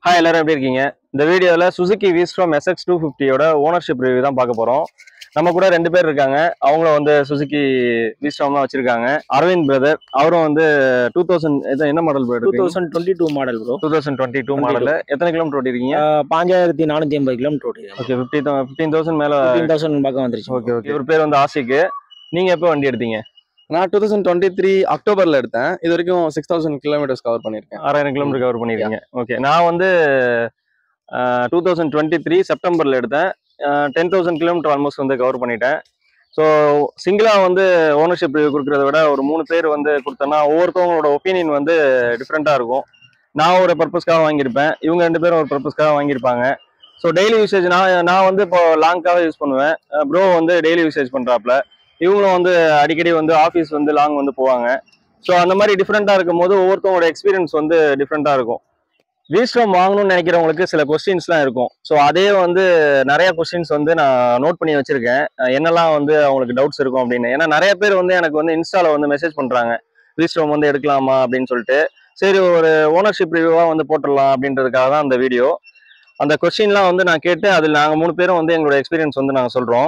Hi எல்லாரும் எப்படி இருக்கீங்க இந்த வீடியோவில் சுசுகி வீஸ்ட்ரோம் எஸ்எக்ஸ் டூ ஃபிஃப்டியோட ஓனர்ஷிப் ரிவ்யூ தான் பார்க்க போகிறோம் நம்ம கூட ரெண்டு பேர் இருக்காங்க அவங்களும் வந்து சுசுகி வீஸ்ட்ரோம் தான் வச்சிருக்காங்க அரவிந்த் பிரதர் அவரும் வந்து டூ தௌசண்ட் என்ன மாடல் டூ போயிட்டு thousand twenty two model bro two thousand twenty two model எத்தனை கிலோமீட்டர் ஓட்டிருக்கீங்க பாஞ்சாயிரத்தி நானூத்தி ஐம்பது கிலோமீட்டர் ஓட்டிருக்கேன் ஓகே ஃபிஃப்டி ஃபிஃப்டீன் தௌசண்ட் மேலே ஃபிஃப்டீன் தௌசண்ட் பக்கம் வந்துருச்சு ஓகே ஓகே இவர் பேர் வந்து ஆசிக்கு நீங்கள் எப்போ வண்டி எடுத்தீங்க நான் டூ தௌசண்ட் டுவெண்ட்டி த்ரீ அக்டோபர்ல எடுத்தேன் இது வரைக்கும் சிக்ஸ் தௌசண்ட் கிலோமீட்டர்ஸ் கவர் பண்ணியிருக்கேன் ஆறாயிரம் கிலோமீட்டர் கவர் பண்ணிருக்கீங்க ஓகே நான் வந்து டூ தௌசண்ட் டுவெண்ட்டி த்ரீ செப்டம்பரில் எடுத்தேன் டென் தௌசண்ட் கிலோமீட்டர் ஆல்மோஸ்ட் வந்து கவர் பண்ணிட்டேன் ஸோ சிங்கிளாக வந்து ஓனர்ஷிப் கொடுக்குறத விட ஒரு மூணு பேர் வந்து கொடுத்தோன்னா ஒவ்வொருத்தவங்களோட ஒப்பீனியன் வந்து டிஃப்ரெண்ட்டாக இருக்கும் நான் ஒரு பர்பஸ்க்காக வாங்கியிருப்பேன் இவங்க ரெண்டு பேரும் ஒரு பர்பஸ்க்காக வாங்கியிருப்பாங்க ஸோ டெய்லி யூசேஜ் நான் நான் வந்து இப்போ லாங்காக யூஸ் பண்ணுவேன் ப்ரோ வந்து டெய்லி யூசேஜ் பண்ணுறாப்புல இவங்களும் வந்து அடிக்கடி வந்து ஆஃபீஸ் வந்து லாங் வந்து போவாங்க ஸோ அந்த மாதிரி டிஃப்ரெண்ட்டாக இருக்கும் போது ஒவ்வொருத்தவங்களோட எக்ஸ்பீரியன்ஸ் வந்து டிஃப்ரெண்ட்டாக இருக்கும் வீஸ்ட்ரோம் வாங்கணும்னு நினைக்கிறவங்களுக்கு சில கொஸ்டின்ஸ்லாம் இருக்கும் ஸோ அதே வந்து நிறைய கொஸ்டின்ஸ் வந்து நான் நோட் பண்ணி வச்சிருக்கேன் அஹ் என்னெல்லாம் வந்து அவங்களுக்கு டவுட்ஸ் இருக்கும் அப்படின்னு ஏன்னா நிறைய பேர் வந்து எனக்கு வந்து இன்ஸ்டால வந்து மெசேஜ் பண்ணுறாங்க வீஸ்ட்ரோம் வந்து எடுக்கலாமா அப்படின்னு சொல்லிட்டு சரி ஒரு ஓனர்ஷிப் ரிவ்யூவாக வந்து போட்டுடலாம் அப்படின்றதுக்காக தான் அந்த வீடியோ அந்த கொஸ்டின்லாம் வந்து நான் கேட்டு அதில் நாங்கள் மூணு பேரும் வந்து எங்களோட எக்ஸ்பீரியன்ஸ் வந்து நாங்கள் சொல்கிறோம்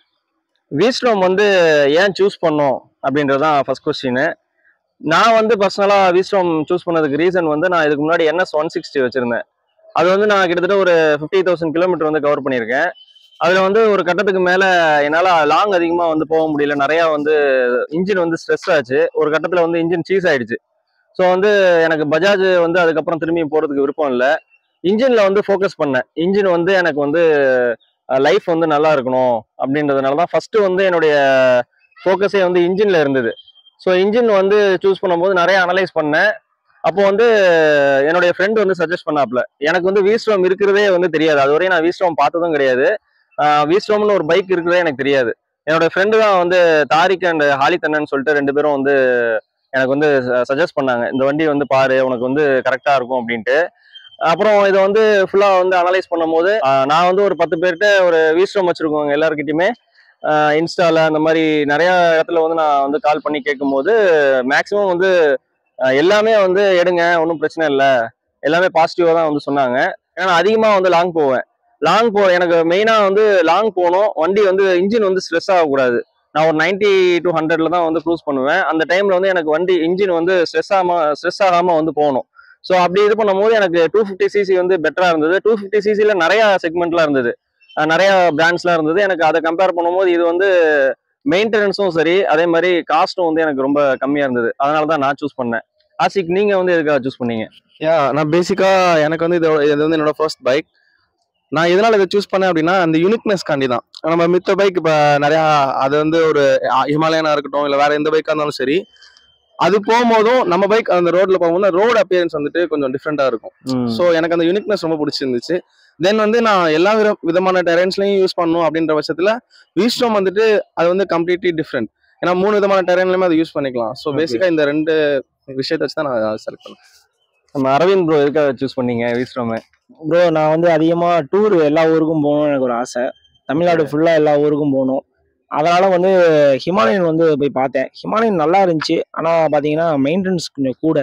வீஸ்ட்ரோம் வந்து ஏன் சூஸ் பண்ணோம் அப்படின்றது தான் ஃபர்ஸ்ட் கொஸ்டின் நான் வந்து பர்சனலாக வீஸ்ட்ரோம் சூஸ் பண்ணதுக்கு ரீசன் வந்து நான் இதுக்கு முன்னாடி என்எஸ் ஒன் சிக்ஸ்டி வச்சுருந்தேன் அது வந்து நான் கிட்டத்தட்ட ஒரு ஃபிஃப்டி தௌசண்ட் கிலோமீட்டர் வந்து கவர் பண்ணியிருக்கேன் அதில் வந்து ஒரு கட்டத்துக்கு மேலே என்னால் லாங் அதிகமாக வந்து போக முடியல நிறையா வந்து இன்ஜின் வந்து ஸ்ட்ரெஸ் ஆச்சு ஒரு கட்டத்தில் வந்து இன்ஜின் சீஸ் ஆயிடுச்சு ஸோ வந்து எனக்கு பஜாஜ் வந்து அதுக்கப்புறம் திரும்பி போகிறதுக்கு விருப்பம் இல்லை இன்ஜினில் வந்து ஃபோக்கஸ் பண்ணேன் இன்ஜின் வந்து எனக்கு வந்து லைஃப் வந்து நல்லா இருக்கணும் அப்படின்றதுனால தான் ஃபஸ்ட்டு வந்து என்னுடைய ஃபோக்கஸே வந்து இன்ஜினில் இருந்தது ஸோ இன்ஜின் வந்து சூஸ் பண்ணும்போது நிறைய அனலைஸ் பண்ணேன் அப்போ வந்து என்னுடைய ஃப்ரெண்ட் வந்து சஜஸ்ட் பண்ணாப்ல எனக்கு வந்து வீஸ்ட்ரோம் இருக்கிறதே வந்து தெரியாது அது வரையும் நான் வீஸ்ட்ரோம் பார்த்ததும் கிடையாது வீஸ்ட்ரோம்னு ஒரு பைக் இருக்கிறதே எனக்கு தெரியாது என்னோட ஃப்ரெண்டு தான் வந்து தாரிக் அண்ட் ஹாலித்தண்ணன் சொல்லிட்டு ரெண்டு பேரும் வந்து எனக்கு வந்து சஜஸ்ட் பண்ணாங்க இந்த வண்டி வந்து பாரு உனக்கு வந்து கரெக்டாக இருக்கும் அப்படின்ட்டு அப்புறம் இதை வந்து ஃபுல்லாக வந்து அனலைஸ் பண்ணும்போது ஆஹ் நான் வந்து ஒரு பத்து பேர்கிட்ட ஒரு வீஸ்ட்ரோம் வச்சுருக்கோங்க எல்லாருக்கிட்டையுமே இன்ஸ்டால அந்த மாதிரி நிறைய இடத்துல வந்து நான் வந்து கால் பண்ணி கேட்கும்போது மேக்ஸிமம் வந்து அஹ் எல்லாமே வந்து எடுங்க ஒன்றும் பிரச்சனை இல்லை எல்லாமே பாசிட்டிவாக தான் வந்து சொன்னாங்க ஏன்னா நான் அதிகமாக வந்து லாங் போவேன் லாங் போ எனக்கு மெயினாக வந்து லாங் போகணும் வண்டி வந்து இன்ஜின் வந்து ஸ்ட்ரெஸ் ஆகக்கூடாது நான் ஒரு நைன்டி டு ஹண்ட்ரட்ல தான் வந்து க்ரூஸ் பண்ணுவேன் அந்த டைம்ல வந்து எனக்கு வண்டி இன்ஜின் வந்து ஸ்ட்ரெஸ் ஆகாம ஸ்ட்ரெஸ் ஆகாமல் வந்து போகணும் ஸோ அப்படி இது பண்ணும்போது எனக்கு டூ ஃபிஃப்டி சிசி வந்து பெட்டராக இருந்தது டூ ஃபிஃப்டி சிசியில் நிறைய செக்மெண்ட்லாம் இருந்தது அஹ் நிறைய பிராண்ட்ஸ்லாம் இருந்தது எனக்கு அதை கம்பேர் பண்ணும்போது இது வந்து மெயின்டெனன்ஸும் சரி அதே மாதிரி காஸ்ட்டும் வந்து எனக்கு ரொம்ப கம்மியாக இருந்தது அதனால தான் நான் சூஸ் பண்ணேன் ஆசிக் நீங்க வந்து எதுக்காக சூஸ் பண்ணீங்க யா நான் பேசிக்கா எனக்கு வந்து இது இது வந்து என்னோட ஃபர்ஸ்ட் பைக் நான் எதனால இதை சூஸ் பண்ணேன் அப்படின்னா அந்த யூனிக்னஸ் காண்டி தான் நம்ம மித்த பைக் இப்போ நிறையா அது வந்து ஒரு ஹிமாலயனா இருக்கட்டும் இல்லை வேற எந்த பைக்காக இருந்தாலும் சரி அது போகும்போதும் நம்ம பைக் அந்த ரோட்ல போகும்போது ரோடு அப்பியரன்ஸ் வந்துட்டு கொஞ்சம் டிஃப்ரெண்டா இருக்கும் ஸோ எனக்கு அந்த யூனிக்னஸ் ரொம்ப பிடிச்சிருந்துச்சு தென் வந்து நான் எல்லா வித விதமான டெரன்ஸ்லையும் யூஸ் பண்ணணும் அப்படின்ற பட்சத்தில் வீஸ்டோம் வந்துட்டு அது வந்து கம்ப்ளீட்லி டிஃப்ரெண்ட் ஏன்னா மூணு விதமான டெரன்லையுமே அதை யூஸ் பண்ணிக்கலாம் ஸோ Okay. பேசிக்காக இந்த ரெண்டு விஷயத்தை வச்சு தான் நான் செலக்ட் பண்ணேன் நம்ம அரவிந்த் ப்ரோ எதுக்காக சூஸ் பண்ணீங்க வீஸ்ட்ரோம் ப்ரோ நான் வந்து அதிகமா டூர் எல்லா ஊருக்கும் போகணும்னு எனக்கு ஒரு ஆசை தமிழ்நாடு ஃபுல்லா எல்லா ஊருக்கும் போகணும் அதனால வந்து ஹிமாலயன் வந்து போய் பார்த்தேன் ஹிமாலயன் நல்லா இருந்துச்சு ஆனா பாத்தீங்கன்னா மெயின்டெனன்ஸ் கொஞ்சம் கூட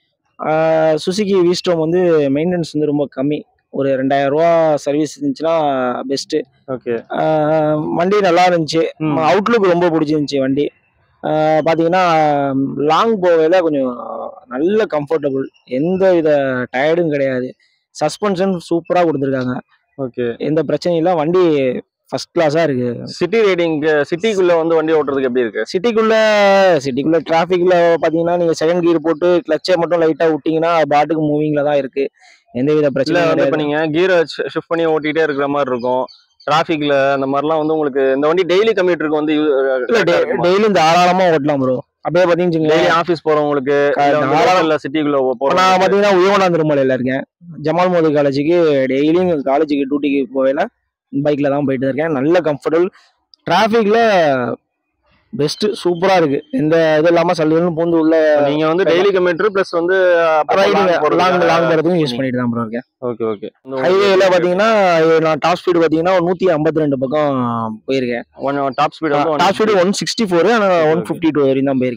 சுசுகி வீஸ்டோம் வந்து மெயின்டெனன்ஸ் வந்து ரொம்ப கம்மி ஒரு ரெண்டாயிரம் ரூபா சர்வீஸ் இருந்துச்சுன்னா பெஸ்ட்டு ஓகே வண்டி நல்லா இருந்துச்சு அவுட்லுக் ரொம்ப பிடிச்சிருந்துச்சி வண்டி ஆஹ் பாத்தீங்கன்னா லாங் போகையில கொஞ்சம் நல்ல கம்ஃபர்டபுள் எந்த வித டயர்டும் கிடையாது சஸ்பென்ஷன் சூப்பராக கொடுத்துருக்காங்க ஓகே எந்த பிரச்சனையும் இல்லை வண்டி ஃபர்ஸ்ட் கிளாஸாக இருக்கு சிட்டி ரைடிங்க்கு சிட்டிக்குள்ள வந்து வண்டி ஓட்டுறதுக்கு எப்படி இருக்கு சிட்டிக்குள்ள சிட்டிக்குள்ள டிராஃபிக்ல பார்த்தீங்கன்னா நீங்கள் செகண்ட் கியர் போட்டு கிளச்சை மட்டும் லைட்டாக விட்டீங்கன்னா அது பாட்டுக்கு மூவிங்கில் தான் இருக்கு எந்தவித இல்ல பிரச்சனையும் வந்து இப்ப கிடையாது. நீங்க கீரை ஷிஃப்ட் பண்ணி ஓட்டிட்டே இருக்கிற மாதிரி இருக்கும் டிராஃபிக்ல அந்த மாதிரிலாம் வந்து உங்களுக்கு இந்த வண்டி டெய்லி கம்யூட்டருக்கு வந்து இல்ல டெய்லியும் தாராளமா ஓட்டலாம் ப்ரோ அப்படியே டெய்லி பார்த்தீங்கன்னு ஆபீஸ் போறவங்களுக்கு தாராளம். இல்ல சிட்டிக்குள்ள இப்போ போறோம் நான் பார்த்தீங்கன்னா உயவனா திருமலையில் இருக்கேன் ஜமால் மோதி காலேஜுக்கு டெய்லியும் காலேஜுக்கு டியூட்டிக்கு போகையில பைக்கில் தான் போயிட்டு இருக்கேன் நல்ல கம்ஃபர்டபுள் டிராஃபிக்ல பெஸ்ட் சூப்பரா இருக்கு எந்த இது இல்லாம சல்லுன்னு பூந்து உள்ள நீங்க வந்து டெய்லி கம்யூட்டர் பிளஸ் வந்து ரைடிங் லாங் லாங் போறதுக்கும் யூஸ் பண்ணிட்டு தான் ப்ரோ இருக்கேன் ஓகே ஓகே ஹைவேல பாத்தீங்கன்னா நான் டாப் ஸ்பீடு பாத்தீங்கன்னா ஒரு நூத்தி ஐம்பத்தி ரெண்டு பக்கம் போயிருக்கேன் கொஞ்சம் டாப் ஸ்பீட் வந்து top speed one sixty four ஆனா ஒன் ஃபிஃப்டி டூ வரையும் தான் போயிருக்கேன்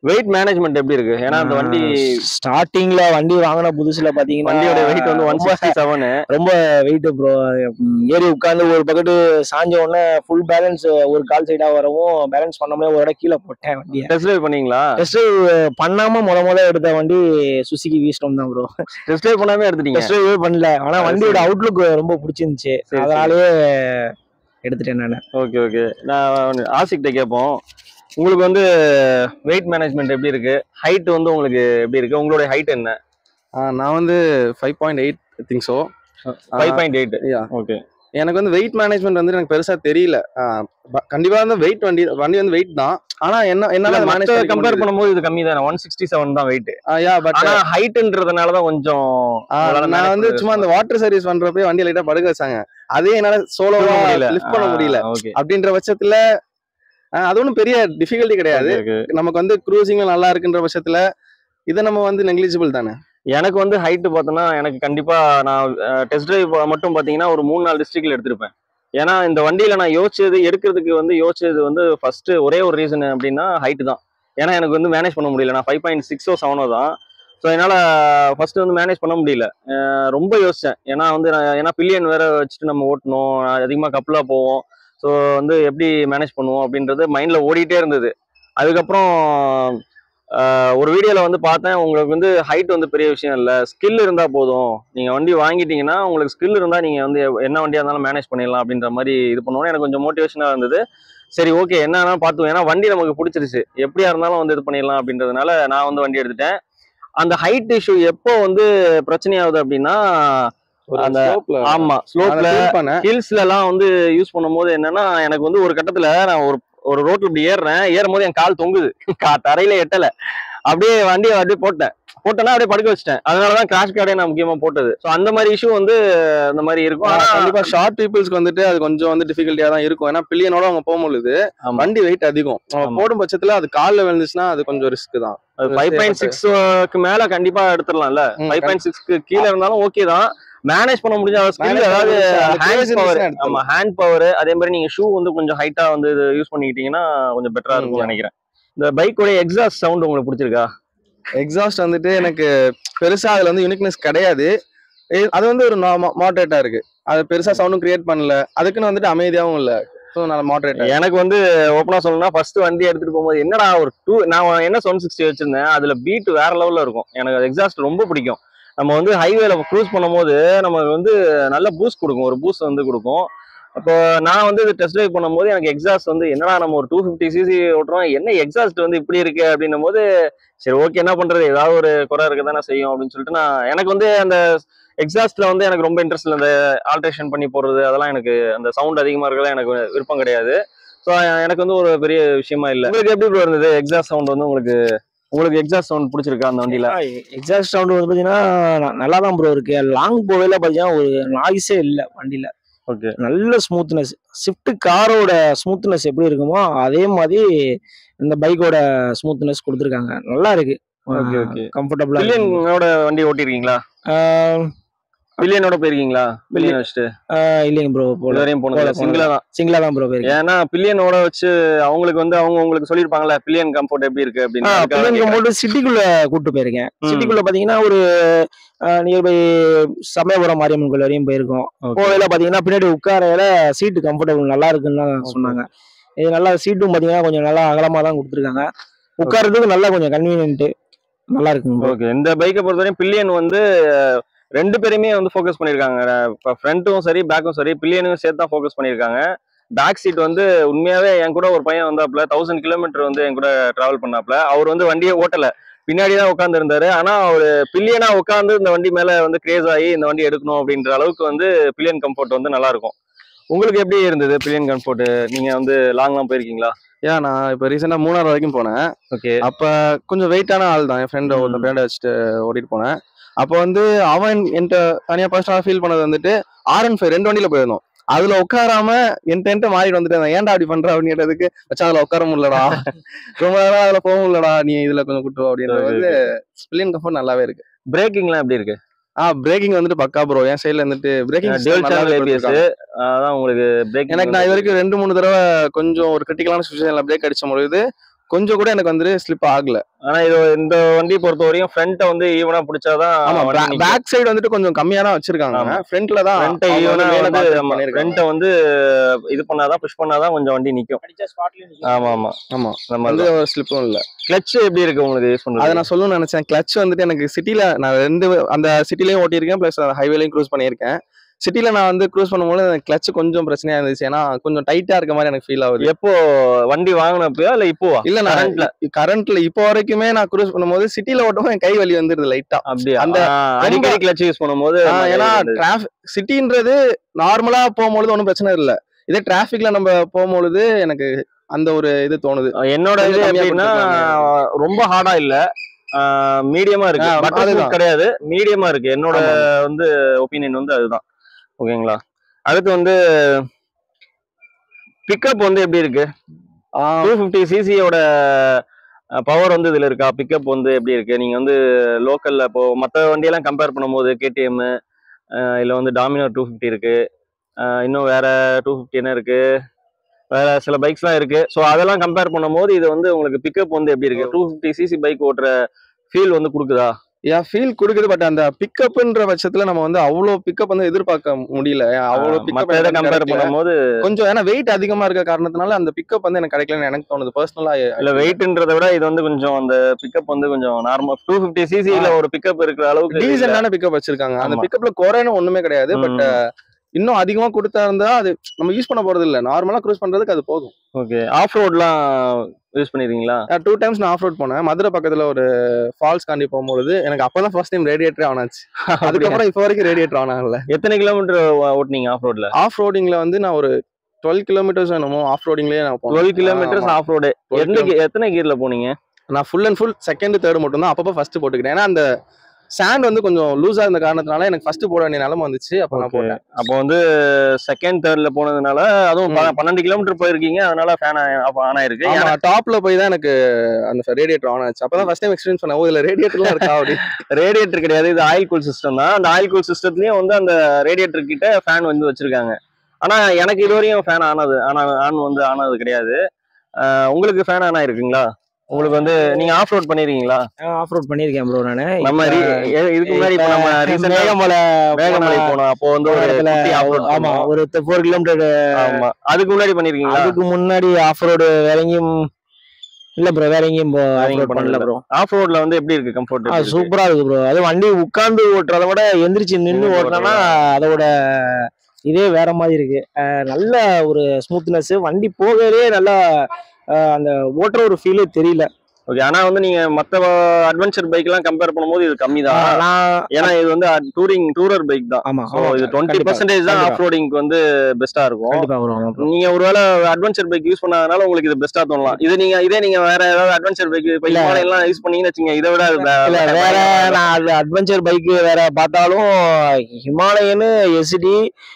வெயிட் மேனேஜ்மெண்ட் எப்படி இருக்கு ஏன்னா அந்த வண்டி ஸ்டார்டிங்ல வண்டி வாங்கின புதுசுல பாத்தீங்கன்னா வண்டியோட வெயிட் வந்து ஒன் ரொம்ப- சிக்ஸ்டி செவன் ரொம்ப வெயிட் ப்ரோ ஏறி உட்கார்ந்து ஒரு பக்கெட்டு சாஞ்ச உடனே ஃபுல் பேலன்ஸ் ஒரு கால் சைடா வரவும் பேலன்ஸ் பண்ண முடியாது ஒரு இடம் கீழே போட்டேன் வண்டியை டெஸ்ட் ட்ரைவ் பண்ணீங்களா டெஸ்ட் பண்ணாம முத முத எடுத்த வண்டி சுசுகி வீஸ்டம் தான் ப்ரோ டெஸ்ட் ட்ரைவ் பண்ணாமே எடுத்துட்டீங்க டெஸ்ட் ட்ரைவ் பண்ணல ஆனா அது வண்டியோட அவுட்லுக் ரொம்ப பிடிச்சிருந்துச்சு சரி. அதனாலயே எடுத்துட்டேன் நான் ஓகே ஓகே நான் ஆசிக்கிட்ட கேட்போம் உங்களுக்கு வந்து வெயிட் மேனேஜ்மெண்ட் எப்படி இருக்கு ஹைட் வந்து உங்களுக்கு எப்படி இருக்கு உங்களுடைய ஹைட் என்ன ஆஹ் நான் வந்து five point eight think so five point eight Yeah. Okay எனக்கு வந்து வெயிட் மேனேஜ்மெண்ட் வந்து எனக்கு பெருசா தெரியல ஆஹ் ப- கண்டிப்பா வந்து வெயிட் வண்டி வண்டி வந்து வெயிட் தான் ஆனா என்ன என்னால மேனேஜ் கம்பேர் பண்ணும்போது இது கம்மி தானே ஒன் சிக்ஸ்டி செவன் தான் வெயிட் யா பட் ஆனா ஹைட்ன்றதுனால தான் கொஞ்சம் உங்களால நான் manage வந்து பண்ண சும்மா அந்த வாட்டர் சர்வீஸ் பண்றப்ப வண்டி லைட்டா படுக்க வச்சாங்க அதே என்னால சோலோவா லிஃப்ட் பண்ண முடியல ஓகே அப்படின்ற பட்சத்துல ஆஹ் அது ஒன்றும் பெரிய டிஃபிகல்ட்டி கிடையாது நமக்கு வந்து க்ரூசிங்ல நல்லா இருக்குன்ற பட்சத்துல இதை நம்ம வந்து நெக்லிஜிபிள் தானே எனக்கு வந்து ஹைட் பார்த்தோன்னா எனக்கு கண்டிப்பா நான் டெஸ்ட் டிரைவ் மட்டும் பாத்தீங்கன்னா ஒரு மூணு நாலு டிஸ்ட்ரிக்ட்ல எடுத்திருப்பேன் ஏன்னா இந்த வண்டியில நான் யோசிச்சது எடுக்கிறதுக்கு வந்து யோசிச்சது வந்து ஃபர்ஸ்ட் ஒரே ஒரு ரீசன் அப்படின்னா ஹைட் தான் ஏன்னா எனக்கு வந்து மேனேஜ் பண்ண முடியல நான் ஃபைவ் பாயிண்ட் சிக்ஸோ செவனோ தான் ஸோ என்னால் ஃபர்ஸ்ட் வந்து மேனேஜ் பண்ண முடியல அஹ் ரொம்ப யோசித்தேன் ஏன்னா வந்து நான் ஏன்னா பில்லியன் வேற வச்சுட்டு நம்ம ஓட்டணும் அதிகமாக கப்பலாக போவோம் ஸோ வந்து எப்படி மேனேஜ் பண்ணுவோம் அப்படின்றது மைண்டில் ஓடிட்டே இருந்தது அதுக்கப்புறம் ஆஹ் ஒரு வீடியோவில் வந்து பார்த்தேன் உங்களுக்கு வந்து ஹைட் வந்து பெரிய விஷயம் இல்லை ஸ்கில் இருந்தால் போதும் நீங்கள் வண்டி வாங்கிட்டீங்கன்னா உங்களுக்கு ஸ்கில் இருந்தால் நீங்கள் வந்து என்ன வண்டியாக இருந்தாலும் மேனேஜ் பண்ணிடலாம் அப்படின்ற மாதிரி இது பண்ணுவோம் எனக்கு கொஞ்சம் மோட்டிவேஷனாக இருந்தது சரி ஓகே என்னன்னா பார்த்துவோம் ஏன்னா வண்டி நமக்கு பிடிச்சிருச்சு எப்படியா இருந்தாலும் வந்து இது பண்ணிடலாம் அப்படின்றதுனால நான் வந்து வண்டி எடுத்துட்டேன் அந்த ஹைட் இஷ்யூ எப்போ வந்து பிரச்சனையாகுது அப்படின்னா அந்த அந்த ஆமா ஸ்லோப்ல பண்ணேன் ஹில்ஸ்ல எல்லாம் வந்து யூஸ் பண்ணும்போது என்னன்னா எனக்கு வந்து ஒரு கட்டத்துல நான் ஒரு ஒரு ரோட்ல இப்படி ஏறுறேன் ஏறும் போது என் கால் தொங்குது கா தரையில எட்டல அப்படியே வண்டியை அப்படியே போட்டேன் போட்டேன்னா அப்படியே படுக்க வச்சிட்டேன் அதனாலதான் கிராஷ் கார்டே நான் முக்கியமா போட்டது ஸோ அந்த மாதிரி இஷ்யூ வந்து அந்த மாதிரி இருக்கும் ஆனா ஆனா கண்டிப்பா ஷார்ட் பீப்புள்ஸ்க்கு வந்துட்டு அது கொஞ்சம் வந்து டிஃபிகல்ட்டியா தான் இருக்கும் ஏன்னா பில்லியனோட அவங்க போகும்பொழுது ஆமா. வண்டி வெயிட் அதிகம் அவங்க ஆமா. போடும் பட்சத்துல அது கால்ல விழுந்துச்சுன்னா அது கொஞ்சம் ரிஸ்க் தான் ஃபைவ் பாயிண்ட் சிக்ஸ்க்கு மேல கண்டிப்பா எடுத்துடலாம்ல ம், ஃபைவ் பாயிண்ட் சிக்ஸ்க்கு கீழே இருந்தாலும் ஓகே தான் மேனேஜ் பண்ண முடிஞ்ச ஸ்கில் Manage பண்ண அதாவது முடிஞ்சா அந்த ஹேண்ட் craziness பவர் தான் எடுத்துடலாம். ஆமா ஹேண்ட் பவர் அதே மாதிரி நீங்க ஷூ வந்து கொஞ்சம் ஹைட்டா வந்து இது யூஸ் பண்ணிக்கிட்டீங்கன்னா கொஞ்சம் பெட்டரா ம், இருக்கும்னு yeah. நினைக்கிறேன் இந்த பைக்கோட எக்ஸாஸ்ட் சவுண்ட் உங்களுக்கு பிடிச்சிருக்கா எக்ஸாஸ்ட் வந்துட்டு எனக்கு பெருசா அதுல வந்து யூனிக்னஸ் கிடையாது ஏ- அது வந்து ஒரு மாடரேட்டா இருக்கு அது பெருசா சவுண்டும் கிரியேட் பண்ணல அதுக்குன்னு வந்துட்டு அமைதியாவும் இல்ல ஸோ நான் மாடரேட்டா எனக்கு வந்து ஓப்பனா சொல்லணும்னா ஃபர்ஸ்ட் வண்டி எடுத்துட்டு போகும்போது என்னடா ஒரு டூ நான் என்ன ஒன் சிக்ஸ்டி வச்சிருந்தேன் அதுல பீட் வேற லெவல்ல இருக்கும் எனக்கு எக்ஸாஸ்ட் ரொம்ப பிடிக்கும் நம்ம வந்து ஹைவேல க்ரூஸ் பண்ணும்போது நமக்கு வந்து நல்ல பூஸ்ட் கொடுக்கும் ஒரு பூஸ்ட் வந்து கொடுக்கும் அப்போ நான் வந்து இது டெஸ்ட் ட்ரைவ் பண்ணும்போது எனக்கு எக்ஸாஸ்ட் வந்து என்னடா நம்ம ஒரு டூ ஃபிஃப்டி சிசி ஓட்டுறோம் என்ன எக்ஸாஸ்ட் வந்து இப்படி இருக்கு அப்படின்னும் போது சரி ஓகே என்ன பண்றது ஏதாவது ஒரு குறை இருக்க தானே செய்யும் அப்படின்னு சொல்லிட்டு நான் எனக்கு வந்து அந்த எக்ஸாஸ்ட்ல வந்து எனக்கு ரொம்ப இன்ட்ரெஸ்ட் இல்லை அந்த ஆல்ட்ரேஷன் பண்ணி போடுறது அதெல்லாம் எனக்கு அந்த சவுண்ட் அதிகமா இருக்கலாம் எனக்கு விருப்பம் கிடையாது ஸோ எனக்கு வந்து ஒரு பெரிய விஷயமா இல்லை உங்களுக்கு எப்படி ப்ரோ இருந்தது எக்ஸாஸ்ட் சவுண்ட் வந்து உங்களுக்கு உங்களுக்கு எக்ஸாஸ்ட் சவுண்ட் பிடிச்சிருக்கா அந்த வண்டியில எக்ஸாஸ்ட் சவுண்ட் வந்து பாத்தீங்கன்னா ந- நல்லா தான் ப்ரோ இருக்கு லாங் போவேல பாத்தீங்கன்னா ஒரு நாய்ஸே இல்ல வண்டியில ஓகே நல்ல ஸ்மூத்னஸ் ஸ்விஃப்ட் காரோட ஸ்மூத்னஸ் எப்படி இருக்குமோ அதே மாதிரி இந்த பைக்கோட ஸ்மூத்னஸ் கொடுத்துருக்காங்க நல்லா இருக்கு ஓகே ஓகே கம்ஃபர்டபுளா பில்லியனோட வண்டி ஓட்டிருக்கீங்களா பில்லியனோட போயிருக்கீங்களா பில்லியன் வச்சுட்டு இல்லைங்க ப்ரோ இது போல வரையும் போனது போல, சிங்கிளா தான் சிங்கிளா தான் ப்ரோ போயிருக்கேன் ஏன்னா பில்லியனோட வச்சு அவங்களுக்கு வந்து அவங்க உங்களுக்கு சொல்லியிருப்பாங்கல்ல பில்லியன் கம்ஃபர்ட் எப்படி இருக்கு அப்படின்னு அதுக்காக பிள்ளைங்க கேக்குறேன். போட்டு சிட்டிக்குள்ள கூட்டு போயிருக்கேன் ம். சிட்டிக்குள்ள பாத்தீங்கன்னா ஒரு நியர்பை சமயபுரம் மாரியம்மன் கோயில் வரையும் போயிருக்கோம் Okay. போவேல பாத்தீங்கன்னா பின்னாடி உட்காரையில சீட்டு கம்ஃபர்டபுள் நல்லா இருக்குன்னு தான் சொன்னாங்க இது நல்லா சீட்டும் பாத்தீங்கன்னா கொஞ்சம் நல்லா அகலமா தான் கொடுத்துருக்காங்க உட்கார்றதுக்கு நல்லா கொஞ்சம் கன்வீனியன்ட் நல்லா இருக்குங்க bro. ஓகே இந்த பைக்கை பொறுத்தவரையும் பில்லியன் வந்து அஹ், ரெண்டு பேருமே வந்து ஃபோக்கஸ் பண்ணியிருக்காங்க இப்போ ஃப்ரண்ட்டும் சரி பேக்கும் சரி பில்லியனும் சேர்த்து தான் ஃபோக்கஸ் பண்ணியிருக்காங்க பேக் சீட் வந்து உண்மையாவே என் கூட ஒரு பையன் வந்தாப்புல தௌசண்ட் கிலோமீட்டர் வந்து என் கூட டிராவல் பண்ணாப்புல அவர் வந்து வண்டியை ஓட்டல பின்னாடி தான் உட்காந்து இருந்தாரு ஆனா அவர் பில்லியனா உட்காந்து இந்த வண்டி மேல வந்து கிரேஸ் ஆகி இந்த வண்டி எடுக்கணும் அப்படின்ற அளவுக்கு வந்து பில்லியன் கம்ஃபர்ட் வந்து நல்லா இருக்கும் உங்களுக்கு எப்படி இருந்தது பில்லியன் கம்ஃபர்ட் நீங்க வந்து லாங்லாம் போயிருக்கீங்களா ஏன் நான் இப்போ ரீசெண்டாக மூணாறு வரைக்கும் போனேன் ஓகே அப்ப கொஞ்சம் வெயிட்டான ஆள் தான் என் ஃப்ரெண்ட் ஒரு ம். ஃப்ரெண்டை வச்சுட்டு ஓட்டிட்டு போனேன் அப்போ வந்து அவன் என்கிட்ட தனியா பர்சனலாக ஃபீல் பண்ணது வந்துட்டு ஆர் அண்ட் ஃபைவ் ரெண்டு வண்டியில போயிருந்தோம் அதுல உட்காராம என்கிட்ட என்கிட்ட மாறிட்டு வந்துட்டு இருந்தான். ஏன்டா அப்படி பண்ற அப்படின்னு கேட்டதுக்கு வச்சா அதுல உட்கார முடியலடா ரொம்ப நேரம் அதுல போக முடியலடா நீ இதுல கொஞ்சம் கூட்டு வா" அப்படின்றது Okay, வந்து ஸ்பில்லியன் கம்ஃபர்ட் நல்லாவே இருக்கு பிரேக்கிங்லாம் எப்படி இருக்கு ஆ பிரேக்கிங் வந்துட்டு பக்கா ப்ரோ என் சைடுல வந்துட்டு பிரேக்கிங் டியூல் சேனல் ஏபிஎஸ் அதான் உங்களுக்கு பிரேக்கிங் எனக்கு நான் இது வரைக்கும் ரெண்டு மூணு தடவை கொஞ்சம் ஒரு கிரிட்டிக்கலான சுச்சுவேஷன்ல பிரேக் அடிச்ச பொழுது கொஞ்சம் கூட எனக்கு வந்து ஸ்லிப் ஆகல ஆனா இது இந்த வண்டி பொறுத்த வரையும் ஃப்ரண்ட்டை வந்து ஈவனா பிடிச்சாதான் ஆமா வண்டி நிக்கும். பேக் சைடு வந்துட்டு கொஞ்சம் கம்மியா தான் வச்சிருக்காங்க ஆமா. ஃப்ரண்ட்ல தான் ஃப்ரண்ட்டை அவங்க ஈவனா வந்து மேல வந்து பார்த்து ஆமா பண்ணிருக்காங்க. ஃப்ரண்ட்டை வந்து இது பண்ணாதான் புஷ் பண்ணாதான் கொஞ்சம் வண்டி நிக்கும் அடிச்ச ஸ்பாட்லயும் ஆமா ஆமா ஆமா நம்ம வந்து ஸ்லிப்பும் இல்ல கிளட்ச் எப்படி இருக்கு உங்களுக்கு யூஸ் அதை பண்றது நான் சொல்லணும்னு நினைச்சேன் கிளட்ச் வந்துட்டு எனக்கு சிட்டில நான் ரெண்டு அந்த சிட்டிலையும் ஓட்டியிருக்கேன் பிளஸ் ஹைவேலையும் க்ரூஸ் பண்ணியிருக்கேன் சிட்டில நான் வந்து க்ரூஸ் பண்ணும்போது கிளட்ச் கொஞ்சம் பிரச்சனையா இருந்துச்சு ஏன்னா கொஞ்சம் டைட்டா இருக்க மாதிரி எனக்கு ஃபீல் ஆகுது எப்போ வண்டி வாங்கினப்பயா இல்ல இப்போவா இல்ல நான் கரண்ட்ல கரண்ட்ல இப்போ வரைக்குமே நான் க்ரூஸ் பண்ணும்போது சிட்டில ஓட்டும்போது என் கை வலி வந்துருது லைட்டா அப்படியா அந்த ஆ, அடிக்கடி கிளட்ச் யூஸ் பண்ணும்போது ஆஹ் ஏன்னா டிராஃபிக் சிட்டின்றது நார்மலா போகும்பொழுது ஒன்றும் பிரச்சனை இல்லை இதே டிராஃபிக்ல நம்ம போகும்பொழுது எனக்கு அந்த ஒரு இது தோணுது என்னோட இது கொஞ்சம் கம்மியா எப்படின்னா ரொம்ப ஹார்டா இல்ல மீடியமா இருக்கு ஆ, பட்டர் அதுதான். கிடையாது மீடியமா இருக்கு என்னோட ஆமா. வந்து ஒப்பீனியன் வந்து அதுதான் ஓகேங்களா அடுத்து வந்து பிக்கப் வந்து எப்படி இருக்கு ஆஹ் டூ ஃபிஃப்டி சிசியோட பவர் வந்து இதுல இருக்கா பிக்கப் வந்து எப்படி இருக்கு நீங்க வந்து லோக்கல்ல இப்போ மற்ற வண்டியெல்லாம் கம்பேர் பண்ணும்போது கேடிஎம் இல்ல வந்து டாமினார் டூ ஃபிஃப்டி இருக்கு அஹ் இன்னும் வேற டூ ஃபிஃப்டி என்ன இருக்கு வேற சில பைக்ஸ்லாம் இருக்கு ஸோ அதெல்லாம் கம்பேர் பண்ணும்போது இது வந்து உங்களுக்கு பிக்கப் வந்து எப்படி இருக்கு டூ ஃபிஃப்டி சிசி பைக் ஓட்டுற ஃபீல் வந்து கொடுக்குதா ஏன் ஃபீல் கொடுக்குது பட் அந்த பிக்கப்ன்ற பட்சத்துல நம்ம வந்து அவ்வளோ பிக்கப் வந்து எதிர்பார்க்க முடியல அவ்வளோ மற்ற இதை கம்பேர் பிக்கப் பண்ணும்போது கொஞ்சம் ஏன்னா வெயிட் அதிகமா இருக்க காரணத்தினால அந்த பிக்கப் வந்து எனக்கு கிடைக்கலன்னு எனக்கு தோணுது பர்சனலா இல்ல வெயிட்ன்றதை விட இது வந்து கொஞ்சம் அந்த பிக்கப் வந்து கொஞ்சம் நார்மல் டூ ஃபிஃப்டி சிசில ஒரு பிக்கப் இருக்கிற அளவுக்கு இல்ல. டீசென்டான பிக்கப் வச்சிருக்காங்க அந்த ஆமா. பிக்கப்ல குறைன்னு ஒண்ணுமே கிடையாது பட் ம். இன்னும் அதிகமா கொடுத்தா இருந்தா அது நம்ம யூஸ் பண்ண போறது இல்ல நார்மலா க்ரூஸ் பண்றதுக்கு அது போதும் ஓகே ஆஃப் ரோட்லாம் யூஸ் பண்ணிருக்கீங்களா டூ டைம்ஸ் நான் ஆஃப் ரோட் போனேன் மதுரை பக்கத்துல ஒரு ஃபால்ஸ் காண்டி போகும்பொழுது எனக்கு அப்பதான் ஃபர்ஸ்ட் டைம் ரேடியேட்டர் ஆன் ஆச்சு அதுக்கப்புறம் இப்போ வரைக்கும் ரேடியேட்டர் ஆன் ஆகல எத்தனை கிலோமீட்டர் ஓட்டுனீங்க ஆஃப் ரோட்ல ஆஃப் ரோடிங்ல வந்து நான் ஒரு டுவெல் கிலோமீட்டர்ஸ் என்னமோ ஆஃப் ரோடிங்லயே நான் போனேன் டுவெல் கிலோமீட்டர்ஸ் ஆமா. ஆஃப் ரோடு 12 எந்த கி- எத்தனை கீர்ல போனீங்க நான் full and full second third மட்டும் தான் அப்பப்போ ஃபர்ஸ்ட் போட்டுக்கிட்டேன் ஏன்னா அந்த சாண்ட் வந்து கொஞ்சம் லூஸா இருந்த காரணத்தினால எனக்கு ஃபர்ஸ்ட் போட வேண்டிய நிலைமை வந்துச்சு அப்போ நான் போட்டேன் அப்போ வந்து செகண்ட் தேர்ட்ல போனதுனால அதுவும் ப- பன்னெண்டு கிலோமீட்டர் போயிருக்கீங்க அதனால ஃபேன் ஆன் ஆயிருக்கு ஆமா டாப்ல போய் தான் எனக்கு அந்த ரேடியேட்டர் ஆன் ஆச்சு அப்பதான் ஃபர்ஸ்ட் டைம் எக்ஸ்பீரியன்ஸ் பண்ணேன் ஓ இதுல ரேடியேட்டர்லாம் இருக்கா அப்படி ரேடியேட்டர் கிடையாது இது ஆயில் கூல் சிஸ்டம் தான் அந்த ஆயில் கூல் சிஸ்டத்துலயும் வந்து அந்த ரேடியேட்டர் கிட்ட ஃபேன் வந்து வச்சிருக்காங்க ஆனா எனக்கு இது வரையும் ஃபேன் ஆனது ஆனா ஆன் வந்து ஆனது கிடையாது அஹ் உங்களுக்கு ஃபேன் ஆன் ஆயிருக்குங்களா உங்களுக்கு வந்து நீங்க ஆஃப் ரோட் பண்ணிருக்கீங்களா ஆஃப் ரோட் பண்ணியிருக்கேன் ப்ரோ நானு நம்ம re- எ- இதுக்கு முன்னாடி இப்ப நம்ம ரீசெண்டா மேகமலை வேகமலை போனோம் அப்போ வந்து ஒரு இடத்துல குட்டி off road ஆமா பண்ணோம். ஒரு ஃபோர் கிலோமீட்டர் ஆமா அதுக்கு முன்னாடி பண்ணிருக்கீங்களா அதுக்கு முன்னாடி ஆஃப் ரோடு வேற எங்கேயும் இல்ல ப்ரோ வேற எங்கேயும் வேற ஆஃப் எங்கேயும் ரோட் பண்ணல பண்ணல. ப்ரோ ஆஃப் ரோட்ல வந்து எப்படி இருக்கு கம்ஃபர்ட் ஆ சூப்பரா இருக்கு ப்ரோ அது வண்டி உட்கார்ந்து ஓட்டுறத விட எந்திரிச்சு நின்று நின்னு ஓட்டினா அதோட இதே வேற மாதிரி இருக்கு அஹ் நல்ல ஒரு ஸ்மூத்னஸ் வண்டி போகவே நல்லா அஹ் அந்த ஓட்டுற ஒரு ஃபீலே தெரியல ஓகே ஆனா வந்து நீங்க மத்த அட்வென்ச்சர் பைக் எல்லாம் கம்பேர் பண்ணும்போது இது கம்மி தான் நான் ஏன்னா இது வந்து டூரிங் டூரர் பைக் தான் ஆமா ஸோ இது டுவெண்ட்டி கண்டிப்பா, பர்சன்டேஜ் தான் கண்டிப்பா. ஆஃப் ரோடிங்க்கு வந்து பெஸ்டா இருக்கும் கண்டிப்பா ப்ரோ ஆமா bro. நீங்க ஒருவேளை அட்வென்ச்சர் பைக் யூஸ் பண்ணாதனால உங்களுக்கு இது பெஸ்டா தோணலாம் இது நீங்க இதே நீங்க வேற ஏதாவது அட்வென்ச்சர் பைக் இப்போ இல்ல. ஹிமாலயன் எல்லாம் யூஸ் பண்ணீங்கன்னு வச்சுங்க இதை விட அது பே- இல்ல பே- வேற பயங்கரமா நான் அது அட்வென்ச்சர் பைக் வேற பார்த்தாலும் ஹிமாலயனு எஸ்டி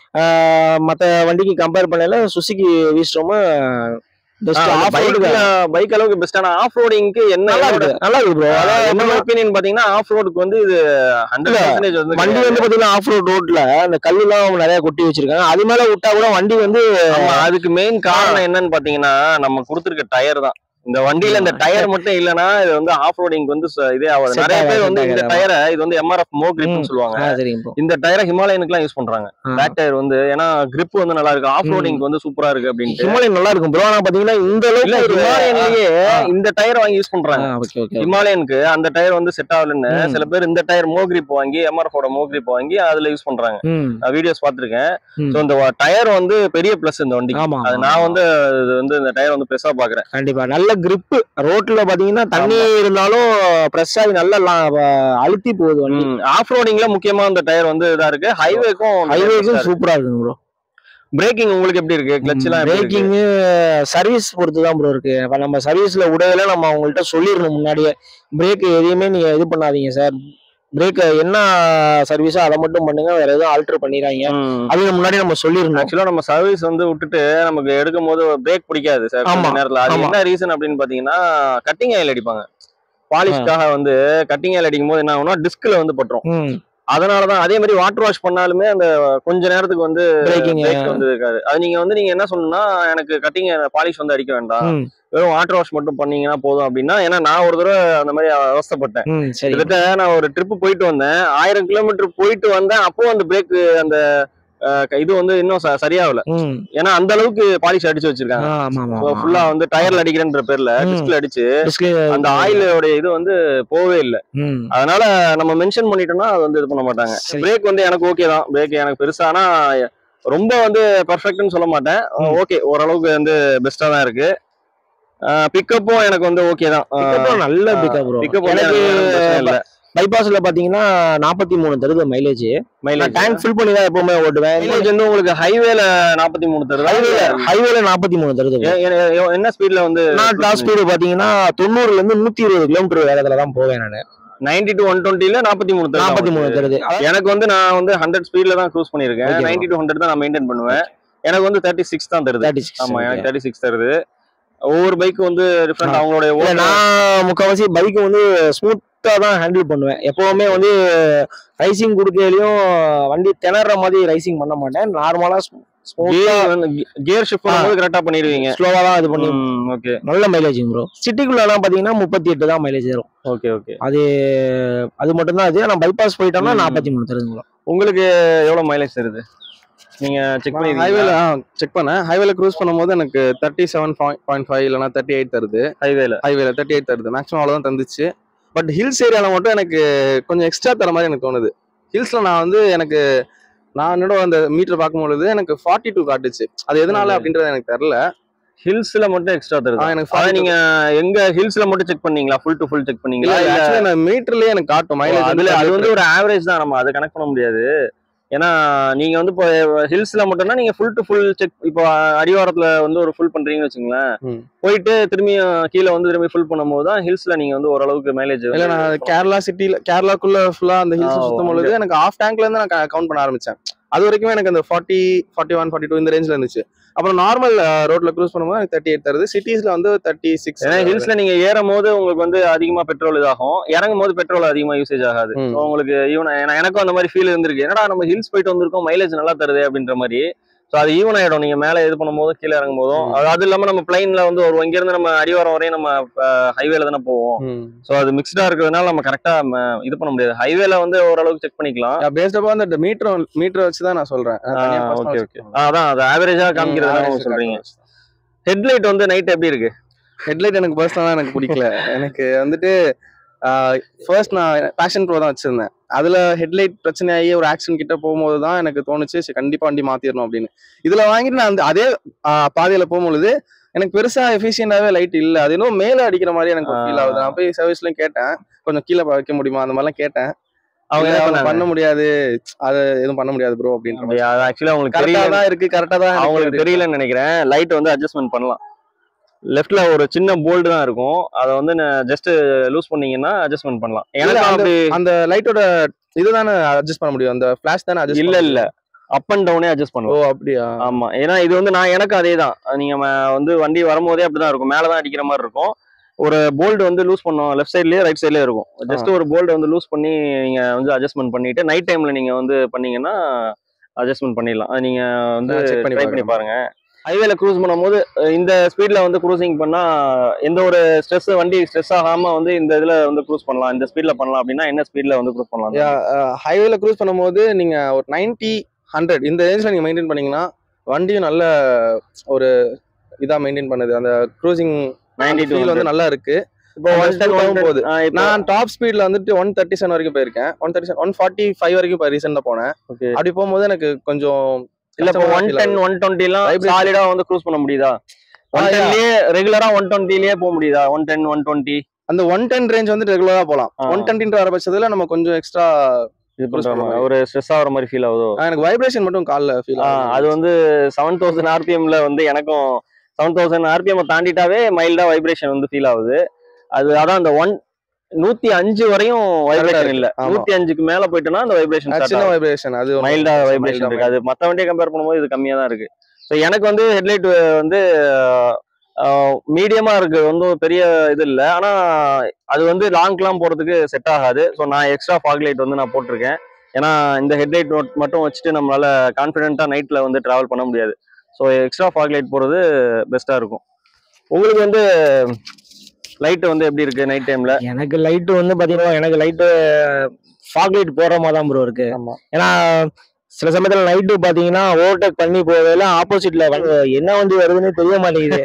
மத்த வண்டிக்கு கம்பேர் பண்ணல சுசுகி வீஸ்டோம் பெஸ்ட் ஆ, ஆஃப் bike ல- bike அளவுக்கு பெஸ்டான ஆஃப் ரோடிங்க்கு என்ன நல்லா இருக்கு நல்லா இருக்கு ப்ரோ அதாவது என்னோட ஒப்பீனியன் பாத்தீங்கன்னா ஆஃப் ரோடுக்கு வந்து இது ஹண்ட்ரட் பர்சன்டேஜ் வந்து வண்டி கிடையாது. வந்து பாத்தீங்கன்னா ஆஃப் ரோட் ரோட்ல அந்த கல்லுலாம் நிறைய கொட்டி வச்சிருக்காங்க அது மேல விட்டா கூட வண்டி வந்து ஆமா அதுக்கு மெயின் காரணம் என்னன்னு பாத்தீங்கன்னா நம்ம கொடுத்துருக்க டயர் தான் இந்த வண்டியில இந்த டயர் மட்டும் இல்லனா இது வந்து ஆஃப் ரோடிங் வந்து ச- இதே ஆகாது Set நிறைய ஆகாது, பேர் வந்து set இந்த ஆகாது. டயரை இது வந்து எம்ஆர்எஃப் மோ கிரிப்னு சொல்லுவாங்க ஆ, சரிங்க ப்ரோ இந்த டயரை ஹிமாலயனுக்குலாம் யூஸ் பண்றாங்க பேக் டயர் வந்து ஏன்னா grip வந்து நல்லா இருக்கு ஆஃப் ம். ரோடிங் வந்து சூப்பரா இருக்கு அப்படின்ட்டு ஹிமாலயன் நல்லா இருக்கும் ப்ரோ ஆனா பாத்தீங்கன்னா இந்த இல்ல அளவுக்கு ஒரு- ஹிமாலயன்லயே ஆ. இந்த டயர் வாங்கி யூஸ் பண்றாங்க ஆ, okay, okay. ஹிமாலயனுக்கு அந்த டயர் வந்து செட் ஆகலன்னு ம். சில பேர் இந்த டயர் மோ கிரிப் வாங்கி எம்ஆர்எஃப் ஓட மோ கிரிப் வாங்கி அதுல யூஸ் பண்றாங்க ம், நான் வீடியோஸ் பார்த்திருக்கேன் ம். ஸோ இந்த டயர் வந்து பெரிய பிளஸ் இந்த வண்டிக்கு ஆமா அது ஆமா, நான் ஆமா. வந்து இது வந்து இந்த டயர் வந்து பெருசா பாக்குறேன் கண்டிப்பா நல்ல grip ரோட்ல பாத்தீங்கன்னா தண்ணி இருந்தாலும் பிரஸ் ஆகி நல்லா லா- வ- அழுத்தி போகுது வண்டி ஆஃப் ரோடிங்ல முக்கியமா இந்த டயர் வந்து இதா இருக்கு ஹைவேக்கும் ஹைவேக்கும் சூப்பரா இருக்குங்க ப்ரோ பிரேக்கிங் உங்களுக்கு எப்படி இருக்கு கிளச் எல்லாம் எப்படி இருக்கு? பிரேக்கிங் சர்வீஸ் பொறுத்து தான் ப்ரோ இருக்கு இப்ப நம்ம சர்வீஸ்ல உடையில நம்ம அவங்கள்ட்ட சொல்லிடணும் முன்னாடியே பிரேக் எதையுமே நீங்க இது பண்ணாதீங்க சார் பிரேக் என்ன சர்வீஸோ அதை மட்டும் பண்ணுங்க வேற எதுவும் ஆல்டர் பண்ணிடுறாங்க ம். அது முன்னாடி நம்ம சொல்லிடணும் ஆக்சுவலா நம்ம சர்வீஸ் வந்து விட்டுட்டு நமக்கு எடுக்கும் போது பிரேக் பிடிக்காது சார் ஆமா, நேரத்துல அது ஆமா. என்ன ரீசன் அப்படின்னு பாத்தீங்கன்னா கட்டிங் ஆயில் அடிப்பாங்க பாலிஷ்காக வந்து கட்டிங் ஆயில் அடிக்கும் போது என்ன ஆகும்னா டிஸ்க்ல வந்து பட்டுரும் ம் அதனாலதான் அதே மாதிரி வாட்டர் வாஷ் பண்ணாலுமே அந்த கொஞ்ச நேரத்துக்கு வந்து Braking, பிரேக் வந்து இருக்காது அது நீங்க வந்து நீங்க என்ன சொல்லணும்னா எனக்கு கட்டிங் பாலிஷ் வந்து அடிக்க வேண்டாம் ம், வெறும் வாட்டர் வாஷ் மட்டும் பண்ணீங்கன்னா போதும் அப்படின்னா ஏன்னா நான் ஒரு தடவை அந்த மாதிரி அவஸ்தைப்பட்டேன் ம், சரி கிட்டத்தட்ட நான் ஒரு ட்ரிப் போயிட்டு வந்தேன் ஆயிரம் கிலோமீட்டர் போயிட்டு வந்தேன் அப்போ அந்த பிரேக் அந்த அஹ், இது வந்து இன்னும் ச- சரியாகல ம் ஏன்னா அந்த அளவுக்கு பாலிஷ் அடிச்சு ஆ, வச்சிருக்காங்க ஆமா ஆமா ஆமா. ஃபுல்லா வந்து டயர்ல அடிக்கிறேன்ற பேர்ல ம். டிஸ்க்ல அடிச்சு Disc- அந்த ஆயிலோட இது வந்து போவே இல்லை ம் அதனால நம்ம மென்ஷன் பண்ணிட்டோம்னா அது வந்து இது பண்ண மாட்டாங்க சரி. பிரேக் வந்து எனக்கு ஓகே தான் பிரேக் எனக்கு பெருசா ஆனா ரொம்ப வந்து பர்ஃபெக்ட்னு சொல்ல மாட்டேன் ம். ஓகே ஓரளவுக்கு வந்து பெஸ்டா தான் இருக்கு பிக்கப்பும் எனக்கு வந்து ஓகே தான் Pickup உம் நல்ல பிக்கப் ப்ரோ பிக்கப் எனக்கு இல்ல பைபாஸ்ல பாத்தீங்கன்னா நாற்பத்தி மூணு தருது மைலேஜ் மைலேஜ் டேங்க் ஃபில் பண்ணி தான் எப்பவுமே ஓட்டுவேன் மைலேஜ் வந்து உங்களுக்கு ஹைவேல நாற்பத்தி மூணு தருது ஹைவேல ஹைவேல நாற்பத்தி மூணு தருது bro. ஏ- ஏ- ஏ- என்ன ஸ்பீட்ல வந்து நான் டாப் ஸ்பீடு பாத்தீங்கன்னா தொண்ணூறுல இருந்து நூத்தி இருபது கிலோமீட்டர் வேகத்துல தான் போவேன் நான் நைன்டி டு ஒன் டுவெண்ட்டில நாற்பத்தி மூணு தருது நாற்பத்தி மூணு உங்களுக்கு. தருது அதாவது எனக்கு வந்து நான் வந்து ஹண்ட்ரட் ஸ்பீட்ல தான் க்ரூஸ் பண்ணிருக்கேன் Okay, நைன்டி டு ஹண்ட்ரட் தான் நான் மெயின்டைன் பண்ணுவேன் எனக்கு வந்து தேர்ட்டி சிக்ஸ் தான் தருது 36 ஆமா okay. எனக்கு தேர்ட்டி சிக்ஸ் தருது ஒவ்வொரு பைக் வந்து டிஃப்ரெண்ட் ஆ. அவங்களுடைய இல்ல, ஓட்டுற- நான் முக்கால்வாசி பைக் வந்து ஸ்மூத்தா தான் ஹேண்டில் பண்ணுவேன் எப்பவுமே வந்து ரைசிங் கொடுக்கையிலயும் வண்டி திணற மாதிரி ரைசிங் பண்ண மாட்டேன் நார்மலா ஸ்மூத்தா gear வந்து கியர் ஷிஃப்ட் பண்ணும்போது கரெக்டா பண்ணிடுவீங்க ஸ்லோவா தான் இது பண்ணி ஓகே நல்ல மைலேஜ் ப்ரோ சிட்டிக்குள்ளலாம் பாத்தீங்கன்னா முப்பத்தி எட்டு தான் மைலேஜ் தரும் ஓகே ஓகே அது அது மட்டும் தான் அது நான் பைபாஸ் போயிட்டோம்னா ம். நாற்பத்தி மூணு தருது bro. உங்களுக்கு எவ்வளவு மைலேஜ் தருது நீங்க செக் பண்ணி ஹைவேல செக் பண்ணேன் ஹைவேல க்ரூஸ் பண்ணும்போது எனக்கு தேர்ட்டி செவன் பாயிண்ட் ஃபைவ் இல்லைனா தேர்ட்டி எயிட் தருது ஹைவேல ஹைவேல தேர்ட்டி எயிட் தருது மேக்ஸிமம் அவ்வளோதான் தந்துச்சு பட் ஹில்ஸ் ஏரியால மட்டும் எனக்கு கொஞ்சம் எக்ஸ்ட்ரா தர மாதிரி எனக்கு தோணுது ஹில்ஸ்ல நான் வந்து எனக்கு நான் என்னோட அந்த மீட்டர் பார்க்கும்பொழுது எனக்கு ஃபார்ட்டி டூ காட்டுச்சு அது எதனால Okay. அப்படின்றது எனக்கு தெரியல ஹில்ஸ்ல மட்டும் எக்ஸ்ட்ரா ஆ, தருது எனக்கு அதான் 42 நீங்க எங்க ஹில்ஸ்ல மட்டும் செக் பண்ணீங்களா ஃபுல் டு ஃபுல் செக் இல்ல பண்ணீங்களா இல்ல ஆக்சுவலி நான் மீட்டர்லயே எனக்கு காட்டும் மைலேஜ் அதுல அது வந்து ஒரு ஆவரேஜ் தான் நம்ம அதை கனெக்ட் பண்ண முடியாது ஏன்னா நீங்க வந்து இப்போ ஹில்ஸ்ல மட்டும்னா நீங்க ஃபுல் டு ஃபுல் செக் இப்போ அடிவாரத்துல வந்து ஒரு ஃபுல் பண்றீங்கன்னு வச்சுங்களேன் ம். போயிட்டு திரும்பி கீழே வந்து திரும்பி ஃபுல் பண்ணும்போது தான் ஹில்ஸ்ல நீங்க வந்து ஓரளவுக்கு மைலேஜ் இல்ல நான் கேரளா சிட்டில கேரளாக்குள்ள ஃபுல்லா அந்த ஹில்ஸ் ஆ, சுத்தும் பொழுது எனக்கு ஆஃப் டேங்க்ல இருந்து நான் கவுண்ட் பண்ண ஆரம்பிச்சேன் அது வரைக்கும் எனக்கு அந்த forty forty one forty two இந்த ரேஞ்ச்ல இருந்துச்சு அப்புறம் நார்மல் ரோட்ல க்ரூஸ் பண்ணும்போது எனக்கு தேர்ட்டி எயிட் தருது சிட்டிஸ்ல வந்து தேர்ட்டி சிக்ஸ் ஏன்னா ஹில்ஸ்ல நீங்க ஏறும் போது உங்களுக்கு வந்து அதிகமா பெட்ரோல் இதாகும் இறங்கும் போது பெட்ரோல் அதிகமா யூசேஜ் ஆகாது ம். So உங்களுக்கு ஈவன் எனக்கும் அந்த மாதிரி ஃபீல் இருந்திருக்கு என்னடா நம்ம ஹில்ஸ் போயிட்டு வந்திருக்கோம் மைலேஜ் நல்லா தருது அப்படின்ற மாதிரி ஸோ அது ஈவன் ஆயிடும் நீங்க மேல இது பண்ணும்போது கீழே இறங்கும் போதும் ம். அது அது இல்லாம நம்ம பிளைன்ல வந்து ஒரு இங்க இருந்து நம்ம அடிவாரம் வரையும் நம்ம ஹைவேல தானே போவோம் ஸோ அது மிக்ஸ்டா இருக்கிறதுனால நம்ம கரெக்டா இது பண்ண முடியாது ஹைவேல வந்து ஓரளவுக்கு செக் பண்ணிக்கலாம் பேஸ்ட் அப்பா அந்த மீட்டர் மீட்டர் வச்சு தான் நான் சொல்றேன் நான் தனியா personal ஓகே check ஓகே பண்ணல. அதான் அது ஆவரேஜா ம், காமிக்கிறதா average சொல்றீங்க காட்டுறது. ஹெட்லைட் வந்து நைட் எப்படி இருக்கு ஹெட்லைட் எனக்கு பர்சனலா எனக்கு பிடிக்கல எனக்கு வந்துட்டு ஃபர்ஸ்ட் நான் பேஷன் ப்ரோ தான் வச்சிருந்தேன் அதுல ஹெட்லைட் பிரச்சனையாகி ஒரு ஆக்சிடென்ட் கிட்ட போகும்போது தான் எனக்கு தோணுச்சு சரி, கண்டிப்பா வண்டி மாத்திரணும் அப்படின்னு இதுல வாங்கிட்டு நான் அந்த அதே ஆஹ், பாதையில போகும்பொழுது எனக்கு பெருசா எஃபிஷியண்டாவே லைட் இல்ல அது இன்னும் மேல அடிக்கிற மாதிரி எனக்கு ஃபீல் ஆகுது நான் போய் சர்வீஸ்லயும் கேட்டேன் கொஞ்சம் கீழே வைக்க முடியுமா அந்த மாதிரிலாம் கேட்டேன் அவங்க இல்ல, என்ன அவங்க பண்ணாங்க? பண்ண முடியாது அது எதுவும் பண்ண முடியாது ப்ரோ அப்படின்ற மாதிரி ஆக்சுவலா அவங்களுக்கு கரெக்டா தெரியல தான் இருக்கு கரெக்டா தான் இருக்கு அவங்களுக்கு அப்படின்னு. தெரியலன்னு நினைக்கிறேன் லைட் வந்து அட்ஜஸ்ட்மெண்ட் பண்ணலாம் லெஃப்ட்ல ஒரு சின்ன போல்டு தான் இருக்கும் அதை வந்து ஜஸ்ட் லூஸ் பண்ணீங்கன்னா அட்ஜஸ்ட்மெண்ட் பண்ணலாம் இல்ல, எனக்கு அந்த- அப்படி அந்த லைட்டோட இதுதானே அட்ஜஸ்ட் பண்ண முடியும் அந்த ஃபிளாஷ் தானே adjust இல்ல பண்ண இல்ல அப் அண்ட் டவுனே அட்ஜஸ்ட் ஓ பண்ணலாம் அப்படியா ஆமா ஏன்னா இது வந்து நான் எனக்கு அதே தான் நீங்க ம- வந்து வண்டி வரும்போதே அப்படிதான் இருக்கும் மேல தான் அடிக்கிற மாதிரி இருக்கும் ஒரு போல்டு வந்து லூஸ் பண்ணோம் லெஃப்ட் சைட்லயே ரைட் சைட்லயே இருக்கும் ஜஸ்ட் ஒரு போல்டு வந்து லூஸ் பண்ணி நீங்க வந்து அட்ஜஸ்ட்மெண்ட் பண்ணிட்டு நைட் டைம்ல நீங்க வந்து பண்ணீங்கன்னா அட்ஜஸ்ட்மெண்ட் பண்ணிடலாம் அது நீங்க வந்து நான் check பண்ணி ட்ரை பண்ணி பார்க்கறேன். பாருங்க ஹைவேல க்ரூஸ் பண்ணும்போது அஹ் இந்த ஸ்பீட்ல வந்து க்ரூசிங் பண்ணா எந்த ஒரு ஸ்ட்ரெஸ் வண்டி ஸ்ட்ரெஸ் ஆகாம வந்து இந்த இதுல வந்து க்ரூஸ் பண்ணலாம் இந்த ஸ்பீட்ல பண்ணலாம் அப்படின்னா என்ன ஸ்பீட்ல வந்து க்ரூஸ் பண்ணலாம் ஹைவேல க்ரூஸ் பண்ணும்போது நீங்க ஒரு 90 ஹண்ட்ரட் இந்த ரேஞ்ச்ல நீங்க மெயின்டைன் பண்ணீங்கன்னா வண்டியும் நல்ல ஒரு இதா மெயின்டைன் பண்ணுது அந்த க்ரூசிங் நைன்டி டூ ஃபீல் வந்து நல்லா இருக்கு இப்போ அந்த ஒன் டென் smooth ஆவும் போகுது. போகுது நான் டாப் ஸ்பீட்ல வந்துட்டு ஒன் தேர்ட்டி செவன் வரைக்கும் போயிருக்கேன் one thirty seven one forty five வரைக்கும் இப்போ ரீசெண்டா போனேன் ஓகே அப்படி போகும்போது எனக்கு கொஞ்சம் இல்ல இப்போ கஷ்டமா ஒன் feel டென் ஆகுது. ஒன் டுவெண்ட்டி எல்லாம் Vibration. சாலிடா வந்து க்ரூஸ் பண்ண முடியுதா ஒன் ஆ, yeah. டென்லயே ரெகுலரா ஒன் டுவெண்ட்டிலேயே போக முடியுதா ஒன் டென் ஒன் டுவெண்ட்டி அந்த ஒன் டென் ரேஞ்ச் வந்து ரெகுலரா போகலாம் ஆ. ஒன் டுவெண்ட்டின்ற வர பட்சத்துல நம்ம கொஞ்சம் எக்ஸ்ட்ரா இது Cruise பண்ற பண்ண மாதிரி மாதிரி. ஒரு ஸ்ட்ரெஸ் ஆகுற மாதிரி ஃபீல் ஆகுதோ எனக்கு வைப்ரேஷன் மட்டும் கால்ல ஃபீல் ஆ, அது வந்து செவன் தௌசண்ட் ஆர்பிஎம்ல வந்து எனக்கும் செவன் தௌசண்ட் ஆர்பிஎம் தாண்டிட்டாவே மைல்டா வைப்ரேஷன் வந்து ஃபீல் ஆகுது அது அதான் அந்த ஒன் நூத்தி அஞ்சு வரையும் வைப்ரேஷன் இருக்கு. இல்ல ஆமா. நூத்தி அஞ்சுக்கு மேல போயிட்டோம்னா அந்த வைப்ரேஷன் சின்ன வைப்ரேஷன் அது ஒண்ணு. மைல்டா mild வைப்ரேஷன் ஆ இருக்கு அது மத்த வண்டியை கம்பேர் பண்ணும்போது இது கம்மியா தான் இருக்கு ஸோ எனக்கு வந்து ஹெட்லைட் வந்து மீடியமா இருக்கு வந்து பெரிய இது இல்ல ஆனா அது வந்து லாங்க்லாம் போறதுக்கு செட் ஆகாது ஸோ நான் எக்ஸ்ட்ரா ஃபாக் லைட் வந்து நான் போட்டிருக்கேன் ஏன்னா இந்த ஹெட்லைட் மட்டும் வச்சுட்டு நம்மளால கான்ஃபிடென்ட்டாக நைட்டில் வந்து ட்ராவல் பண்ண முடியாது ஸோ எக்ஸ்ட்ரா ஃபாக் லைட் போகிறது பெஸ்ட்டாக இருக்கும் உங்களுக்கு வந்து லைட் வந்து எப்படி இருக்கு நைட் டைம்ல எனக்கு லைட் வந்து பாத்தீங்கன்னா எனக்கு லைட்டு ஃபாக் லைட் போடுற மாதிரி தான் ப்ரோ இருக்கு ஆமா ஏன்னா சில சமயத்துல நைட்டு பாத்தீங்கன்னா ஓவர்டேக் பண்ணி போகல ஆப்போசிட்ல என்ன வண்டி வருதுன்னு தெரிய மாட்டேங்குது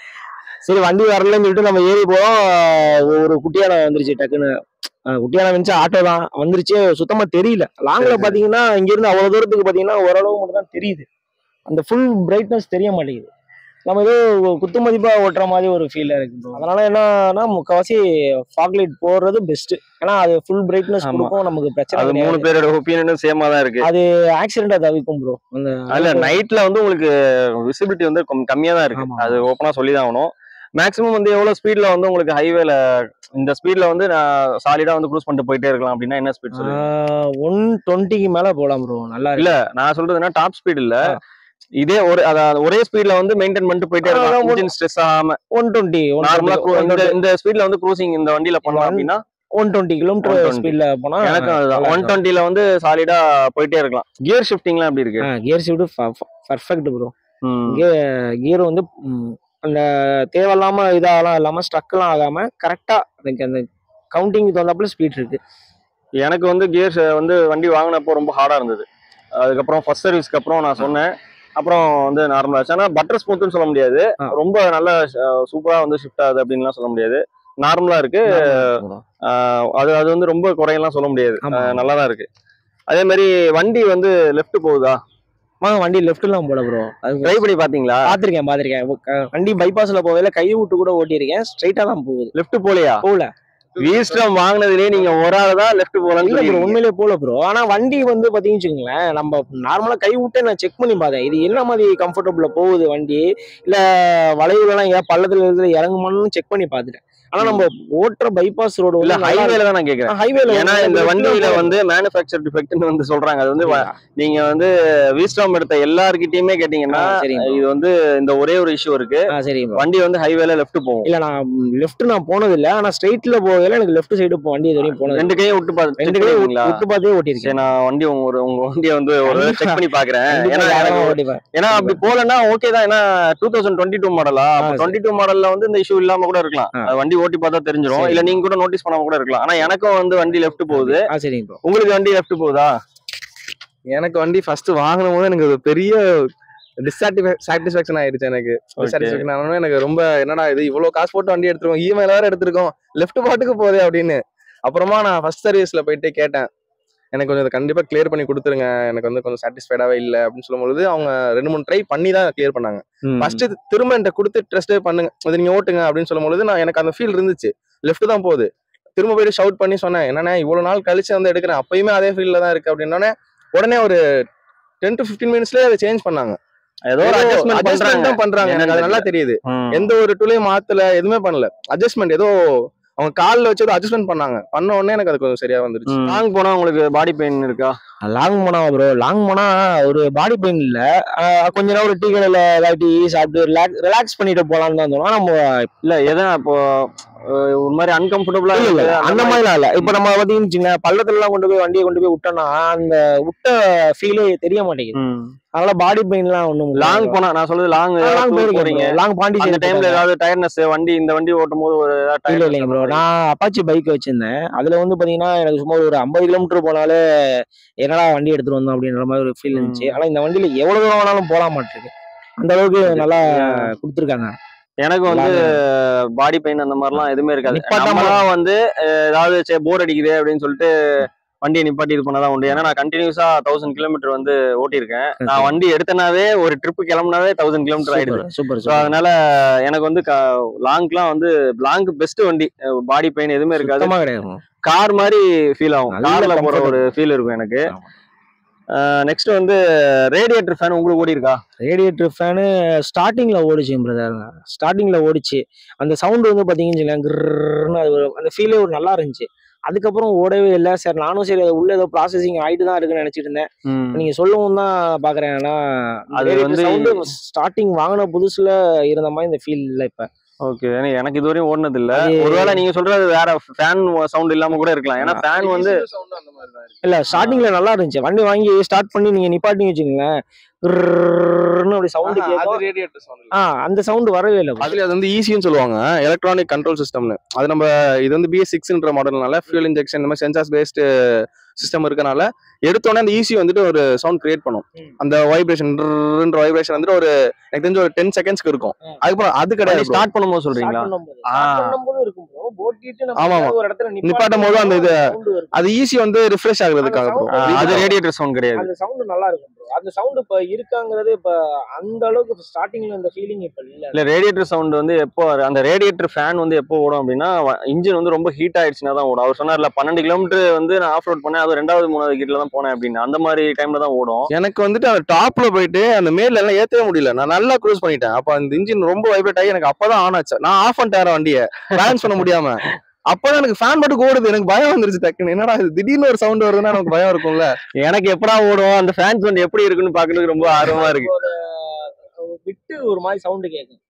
சரி வண்டி வரலன்னு சொல்லிட்டு நம்ம ஏறி போறோம் ஒரு குட்டியான வந்துருச்சு டக்குன்னு அஹ் குட்டியான வந்துச்சு ஆட்டோ தான் வந்துருச்சு சுத்தமா தெரியல லாங்ல சரி. பாத்தீங்கன்னா இங்க இருந்து அவ்வளவு தூரத்துக்கு பாத்தீங்கன்னா ஓரளவு மட்டும் தான் தெரியுது அந்த ஃபுல் பிரைட்னஸ் தெரிய மாட்டேங்குது நம்ம ஏதோ குத்து மதிப்பா ஓட்டுற மாதிரி ஒரு ஃபீல் இருக்கு bro. அதனால என்னன்னா முக்கவாசி ஃபாக் லைட் போடுறது பெஸ்ட் ஏன்னா அது ஃபுல் பிரைட்னஸ் ஆமா. கொடுக்கும் நமக்கு பிரச்சனை அது மூணு கிடையாது. பேரோட ஒப்பீனியனும் சேமா தான் இருக்கு அது ஆக்சிடென்டா தவிக்கும் ப்ரோ அந்த அதுல நைட்ல வந்து உங்களுக்கு விசிபிலிட்டி வந்து கம்- கம்மியா தான் இருக்கு ஆமா. அது ஓப்பனா சொல்லி தான் ஆகணும் மேக்ஸிமம் வந்து எவ்வளவு ஸ்பீட்ல வந்து உங்களுக்கு ஹைவேல இந்த ஸ்பீட்ல வந்து நான் சாலிடா வந்து க்ரூஸ் பண்ணிட்டு போயிட்டே இருக்கலாம் அப்படின்னா என்ன ஸ்பீட் சொல்லுங்க ஒன் டுவெண்ட்டிக்கு மேல போலாம் ப்ரோ நல்லா இருக்கு இல்ல நான் சொல்றதுன்னா டாப் ஸ்பீட் இல்ல ஆ. இதே ஒரு அதாவது ஒரே ஸ்பீட்ல வந்து மெயின்டைன் பண்ணிட்டு போயிட்டே ஆ, இருக்கலாம் அதான் இன்ஜின் ஸ்ட்ரெஸ் ஆகாம ஒன் டுவெண்ட்டி நார்மலா இந்த ஒன் இந்த ஸ்பீட்ல வந்து க்ரூசிங் இந்த வண்டியில பண்ணலாம் One- அப்படின்னா ஒன் டுவெண்ட்டி கிலோமீட்டர் 120. ஸ்பீட்ல போனா எனக்கும் அதுதான் நல்லா ஒன் இருக்கும். டுவெண்ட்டில வந்து சாலிடா போயிட்டே இருக்கலாம் கியர் ஷிஃப்டிங்லாம் எப்படி இருக்கு கியர் ஷிஃப்ட் பர்ஃபெக்ட் ப்ரோ ம். கியர் வந்து ம், அந்த தேவையில்லாம இதெல்லாம் இல்லாம ஸ்ட்ரக்லாம் ஆகாம கரெக்டா எனக்கு அந்த கவுண்டிங் தகுந்தாப்புல ஸ்பீட் இருக்கு எனக்கு வந்து கியர்ஸ் வந்து வண்டி வாங்கினப்போ ரொம்ப ஹார்டா இருந்தது அதுக்கப்புறம் ஃபர்ஸ்ட் சர்வீஸ்க்கு அப்புறம் நான் சொன்னேன் அப்புறம் வந்து நார்மலா ஆச்சு ஆனா பட்டர் ஸ்மூத்னு சொல்ல முடியாது ஆ. ரொம்ப நல்ல சூப்பரா வந்து ஷிஃப்ட் ஆகுது அப்படின்லாம் சொல்ல முடியாது நார்மலா இருக்கு ஆஹ் அது அது வந்து ரொம்ப குறையெல்லாம் சொல்ல முடியாது ஆமா. நல்லா தான் இருக்கு அதே மாதிரி வண்டி வந்து லெஃப்ட் போகுதா ஆமா வண்டி லெஃப்ட்லாம் போல ப்ரோ அது ட்ரை பண்ணி பாத்தீங்களா பாத்திருக்கேன் பாத்திருக்கேன் வண்டி பைபாஸ்ல போகல கை விட்டு கூட ஓட்டியிருக்கேன் ஸ்ட்ரைட்டா தான் போகுது லெஃப்ட் போலையா போகல வீஸ்டம் வாங்கினதுலயே நீங்க ஒரு ஆள் தான் லெஃப்ட் போகலான்னு இல்ல ப்ரோ சொல்லிருக்கீங்க. உண்மையிலே போல ப்ரோ ஆனா வண்டி வந்து பாத்தீங்கன்னு வச்சுக்கோங்களேன் நம்ம நார்மலா கை விட்டு நான் செக் பண்ணி பார்த்தேன் இது என்ன மாதிரி கம்ஃபர்டபுளா போகுது வண்டி இல்ல வளைவுல எல்லாம் ஏன் பள்ளத்துல இருக்கிற இறங்குமான்னு செக் பண்ணி பார்த்துட்டேன் ஆனா நம்ம ஓட்டுற பைபாஸ் ரோடு இல்ல ஹைவேல தான் நான் கேக்குறேன் ஹைவேல ஏன்னா இந்த வண்டியில வந்து மேனுஃபேக்சர் டிஃபெக்ட்னு வந்து சொல்றாங்க அது வந்து வ- நீங்க வந்து வீஸ்டாம் எடுத்த எல்லார்கிட்டயுமே கேட்டீங்கன்னா சரிங்க bro. இது வந்து இந்த ஒரே ஒரு இஷ்யூ இருக்கு ஆ சரி bro. வண்டி வந்து ஹைவேல லெஃப்ட் போகும் இல்ல நான் லெஃப்ட் நான் போனது இல்ல ஆனா ஸ்ட்ரைட்ல போகல எனக்கு லெஃப்ட் சைடு வண்டி இது வரையும் போனது ரெண்டு கையும் விட்டு பாத்து ரெண்டு check கையும் பண்ணுவீங்களா? விட்டு பார்த்தே சரி ஓட்டியிருக்கேன் நான் வண்டி உங்க ஒரு உங்க வண்டியை வந்து ஒரு கண்டிப்பா. செக் பண்ணி பாக்குறேன் கண்டிப்பா ஏன்னா தாராளமா எனக்கு- ஓட்டிப்பேன் ஏன்னா அப்படி போலன்னா ஓகே தான் ஏன்னா டூ தௌசண்ட் டுவெண்ட்டி டூ மாடலா ஆ, சரி. டுவெண்ட்டி டூ மாடல்ல வந்து இந்த இஷ்யூ இல்லாம கூட இருக்கலாம் ஆ. அது வண்டி ஓட்டி பார்த்தா தெரிஞ்சிடும் சரி. இல்ல நீங்க கூட நோட்டீஸ் பண்ணாம கூட இருக்கலாம் ஆனா எனக்கும் வந்து வண்டி லெஃப்ட் போகுது ஆ சரிங்க ப்ரோ உங்களுக்கு வண்டி லெஃப்ட் போகுதா எனக்கு வண்டி ஃபர்ஸ்ட் வாங்கின போது எனக்கு ஒரு பெரிய டிசாட்டிஃபை சாட்டிஸ்ஃபேக்ஷன் ஆயிடுச்சு எனக்கு டிசாட்டிஸ்ஃபேக்ஷன் ஆனோட எனக்கு ரொம்ப என்னடா இது இவ்வளவு காசு போட்டு வண்டி எடுத்துருக்கோம் இஎம்ஐல வேற எடுத்திருக்கோம் லெஃப்ட் பாட்டுக்கு போதே அப்படின்னு அப்புறமா நான் ஃபர்ஸ்ட் சர்வீஸ்ல போயிட்டு கேட்டேன் எனக்கு கொஞ்சம் இதை கண்டிப்பா கிளியர் பண்ணி கொடுத்துருங்க எனக்கு வந்து கொஞ்சம் சாட்டிஸ்ஃபைடாவே இல்லை அப்படின்னு சொல்லும்போது அவங்க ரெண்டு மூணு ட்ரை பண்ணி தான் கிளியர் பண்ணாங்க ஃபர்ஸ்ட் திரும்ப என்கிட்ட கொடுத்து ட்ரெஸ்ட் பண்ணுங்க அது நீங்க ஓட்டுங்க அப்படின்னு சொல்லும்போது நான் எனக்கு அந்த ஃபீல் இருந்துச்சு லெஃப்ட் தான் போகுது திரும்ப போயிட்டு ஷவுட் பண்ணி சொன்னேன் என்னண்ணே இவ்வளவு நாள் கழிச்சு வந்து எடுக்கிறேன் அப்பயுமே அதே ஃபீல்ட்ல தான் இருக்கு அப்படின்னோடனே உடனே ஒரு டென் டு ஃபிஃப்டீன் மினிட்ஸ்லயே அதை சேஞ்ச் பண்ணாங்க ஏதோ ஒரு adjustment அட்ஜஸ்ட்மெண்ட் தான் பண்றாங்க எனக்கு அது நல்லா தெரியுது பண்றாங்க எந்த ஒரு டூலையும் மாத்தல எதுவுமே பண்ணல அட்ஜஸ்ட்மெண்ட் ஏதோ அவங்க கால்ல வச்சு அட்ஜஸ்ட்மெண்ட் பண்ணாங்க பண்ண உடனே எனக்கு அது கொஞ்சம் சரியா வந்துருச்சு லாங் போனா உங்களுக்கு பாடி பெயின் இருக்கா லாங் போனா ப்ரோ லாங் போனா ஒரு பாடி பெயின் இல்ல ஆஹ் கொஞ்ச நேரம் ஒரு டீ கடையில ஏதாவது டீ சாப்பிட்டு ரிலாக்ஸ் பண்ணிட்டு போலாம்னு தான் தோணும் ஆனா நம்ம இல்ல எதா இப்போ அஹ், ஒரு மாதிரி அன்கம்ஃபர்டபுளா இல்ல இல்ல அந்த மாதிரிலாம் இல்ல இப்ப நம்ம பாத்தீங்கன்னு வச்சுக்கோங்களேன், பள்ளத்துல எல்லாம் கொண்டு போய் வண்டியை கொண்டு போய் விட்டோம்னா அந்த விட்ட ஃபீலே தெரிய மாட்டேங்குது அதனால பாடி பெயின்லாம் ஒண்ணும் லாங் போனா நான் சொல்றது லாங் லாங் போறீங்க போறீங்க லாங் பாண்டி அந்த டைம்ல ஏதாவது டயர்னஸ் வண்டி இந்த வண்டி ஓட்டும் போது ஒரு ஏதாவது இல்ல tiredness இல்லைங்க அந்த ப்ரோ மாதிரி. நான் அப்பாச்சி பைக் வச்சிருந்தேன் அதுல வந்து பாத்தீங்கன்னா எனக்கு சும்மா ஒரு ஐம்பது கிலோமீட்டர் போனாலே என்னடா வண்டி எடுத்துட்டு வந்தோம் அப்படின்ற மாதிரி ஒரு ஃபீல் இருந்துச்சு ஆனா இந்த வண்டியில எவ்வளவு தூரம் வேணாலும் போலாம் மாட்டிருக்கு அந்த அளவுக்கு நல்லா கொடுத்துருக்காங்க எனக்கு வந்து பாடி பெயின் அந்த மாதிரிலாம் எதுவுமே இருக்காது நிப்பாட்டாம- நம்மளா வந்து அஹ், ஏதாவது சரி போர் அடிக்குது அப்படின்னு சொல்லிட்டு வண்டியை நிப்பாட்டி இது பண்ணதான் உண்டு ஏன்னா நான் கண்டினியூஸா தௌசண்ட் கிலோமீட்டர் வந்து ஓட்டியிருக்கேன் நான் வண்டி எடுத்தனாவே ஒரு ட்ரிப் கிளம்புனாவே தௌசண்ட் கிலோமீட்டர் ஆயிடுது சூப்பர் ஸோ சூப்பர் அதனால எனக்கு வந்து லாங்க்லாம் வந்து லாங்க் பெஸ்ட் வண்டி பாடி பெயின் எதுவுமே இருக்காது சுத்தமா கிடையாது கார் மாதிரி ஃபீல் ஆகும் நல்ல கார்ல போற comfortable. ஒரு ஃபீல் இருக்கும் எனக்கு ஆமா. நெக்ஸ்ட் வந்து ரேடியேட்டர் ஃபேன் உங்களுக்கு ஓடி இருக்கா ரேடியேட்டர் ஃபேனு ஸ்டார்டிங்ல ஓடிச்சு பிரதர் ஸ்டார்டிங்ல ஓடிச்சு அந்த சவுண்ட் வந்து பாத்தீங்கன்னு வச்சுக்கோங்களேன், கிர்ன்னு அது ஒரு- அந்த ஃபீலே ஒரு நல்லா இருந்துச்சு அதுக்கப்புறம் ஓடவே இல்லை சரி நானும் சரி அது உள்ள ஏதோ ப்ராசஸிங் ஆயிட்டு தான் இருக்குன்னு நினைச்சிட்டு இருந்தேன் நீங்க சொல்லவும் தான் பாக்குறேன் ஆனா அது அது வந்து- வந்து ஸ்டார்டிங் வாங்கின புதுசுல இருந்த மாதிரி இந்த ஃபீல் இல்ல இப்ப ஓகே எனக்கு இதுவரையும் ஓடுனது இல்ல அது- ஒருவேளை நீங்க சொல்றது வேற ஃபேன் சவுண்ட் இல்லாம கூட இருக்கலாம் ஏன்னா ஃபேன் வந்து இல்ல ஸ்டார்டிங்ல நல்லா இருந்துச்சு வண்டி வாங்கி ஸ்டார்ட் பண்ணி நீங்க நிப்பாட்டிங்க வச்சுக்கோங்களேன் கிர்ன்னு அப்படி சவுண்ட் கேட்கும் ரேடியேட்டர் சவுண்ட் ஆ அந்த சவுண்ட் வரவே இல்லை bro. அதுல அது வந்து ஈஸின்னு சொல்லுவாங்க எலக்ட்ரானிக் கண்ட்ரோல் சிஸ்டம்னு அது நம்ம இது வந்து பிஎஸ் சிக்ஸ்ன்ற மாடல்னால ஃபியூல் இன்ஜெக்ஷன் இந்த மாதிரி சென்சார்ஸ் பேஸ்டு சிஸ்டம் இருக்கனால எடுத்தோடனே அந்த ஈஸி வந்துட்டு ஒரு சவுண்ட் கிரியேட் பண்ணும் ம். அந்த வைப்ரேஷன் வைப்ரேஷன் வந்துட்டு ஒரு எனக்கு தெரிஞ்ச ஒரு டென் செகண்ட்ஸ்க்கு இருக்கும் ம். அதுக்கப்புறம் அது கிடையாது bro. ஸ்டார்ட் பண்ணும்போது Start சொல்றீங்களா பண்ணும்போது ஆ. start பண்ணும்போது இருக்கும் bro. ஓட்டிட்டு நம்ம ஆமா, ஏதாவது ஒரு இடத்துல நிப்பாட்டும் போது அந்த இது- sound வரும். அது ஈஸி வந்து ரிஃப்ரெஷ் ஆகுறதுக்காக bro. அந்த sound அது ரேடியேட்டர் சவுண்ட் கிடையாது அந்த சவுண்ட் நல்லா இருக்கும் bro. அந்த சவுண்ட் இப்ப இருக்காங்கிறது இப்ப அந்த அளவுக்கு ஸ்டார்டிங்ல அந்த ஃபீலிங் இப்ப இல்ல இல்ல ரேடியேட்டர் சவுண்ட் வந்து எப்போ அந்த ரேடியேட்டர் ஃபேன் வந்து எப்போ ஓடும் அப்படின்னா இன்ஜின் வந்து ரொம்ப ஹீட் ஆயிடுச்சுன்னா தான் ஓடும் அவர் சொன்னார்ல பன்னெண்டு கிலோமீட்டர் வந்து நான் ஆஃப் ரோட் பண்ணேன் அது ரெண்டாவது மூணாவது கீட்ல தான் போனேன் அப்படின்னு அந்த மாதிரி டைம்ல தான் ஓடும் எனக்கு வந்துட்டு அந்த டாப்ல போயிட்டு அந்த மேல எல்லாம் ஏத்தவே முடியல நான் நல்லா க்ரூஸ் பண்ணிட்டேன் அப்ப அந்த இன்ஜின் ரொம்ப வைப்ரேட் ஆகி எனக்கு அப்பதான் ஆன் ஆச்சு நான் ஆஃப் பண்ணிட்டேன் வண்டியை பேலன்ஸ் பண்ண முடியாம அப்பதான் எனக்கு ஃபேன் மட்டும் ஓடுது எனக்கு பயம் வந்துருச்சு டக்குன்னு என்னடா இது திடீர்னு ஒரு சவுண்ட் வருதுன்னா எனக்கு பயம் இருக்கும்ல எனக்கு எப்படா ஓடும் அந்த ஃபேன் சவுண்ட் எப்படி இருக்குன்னு பாக்குறதுக்கு ரொம்ப ஆர்வமா இருக்கு ஒரு ஒரு விட்டு ஒரு மாதிரி சவுண்ட் கேட்கும்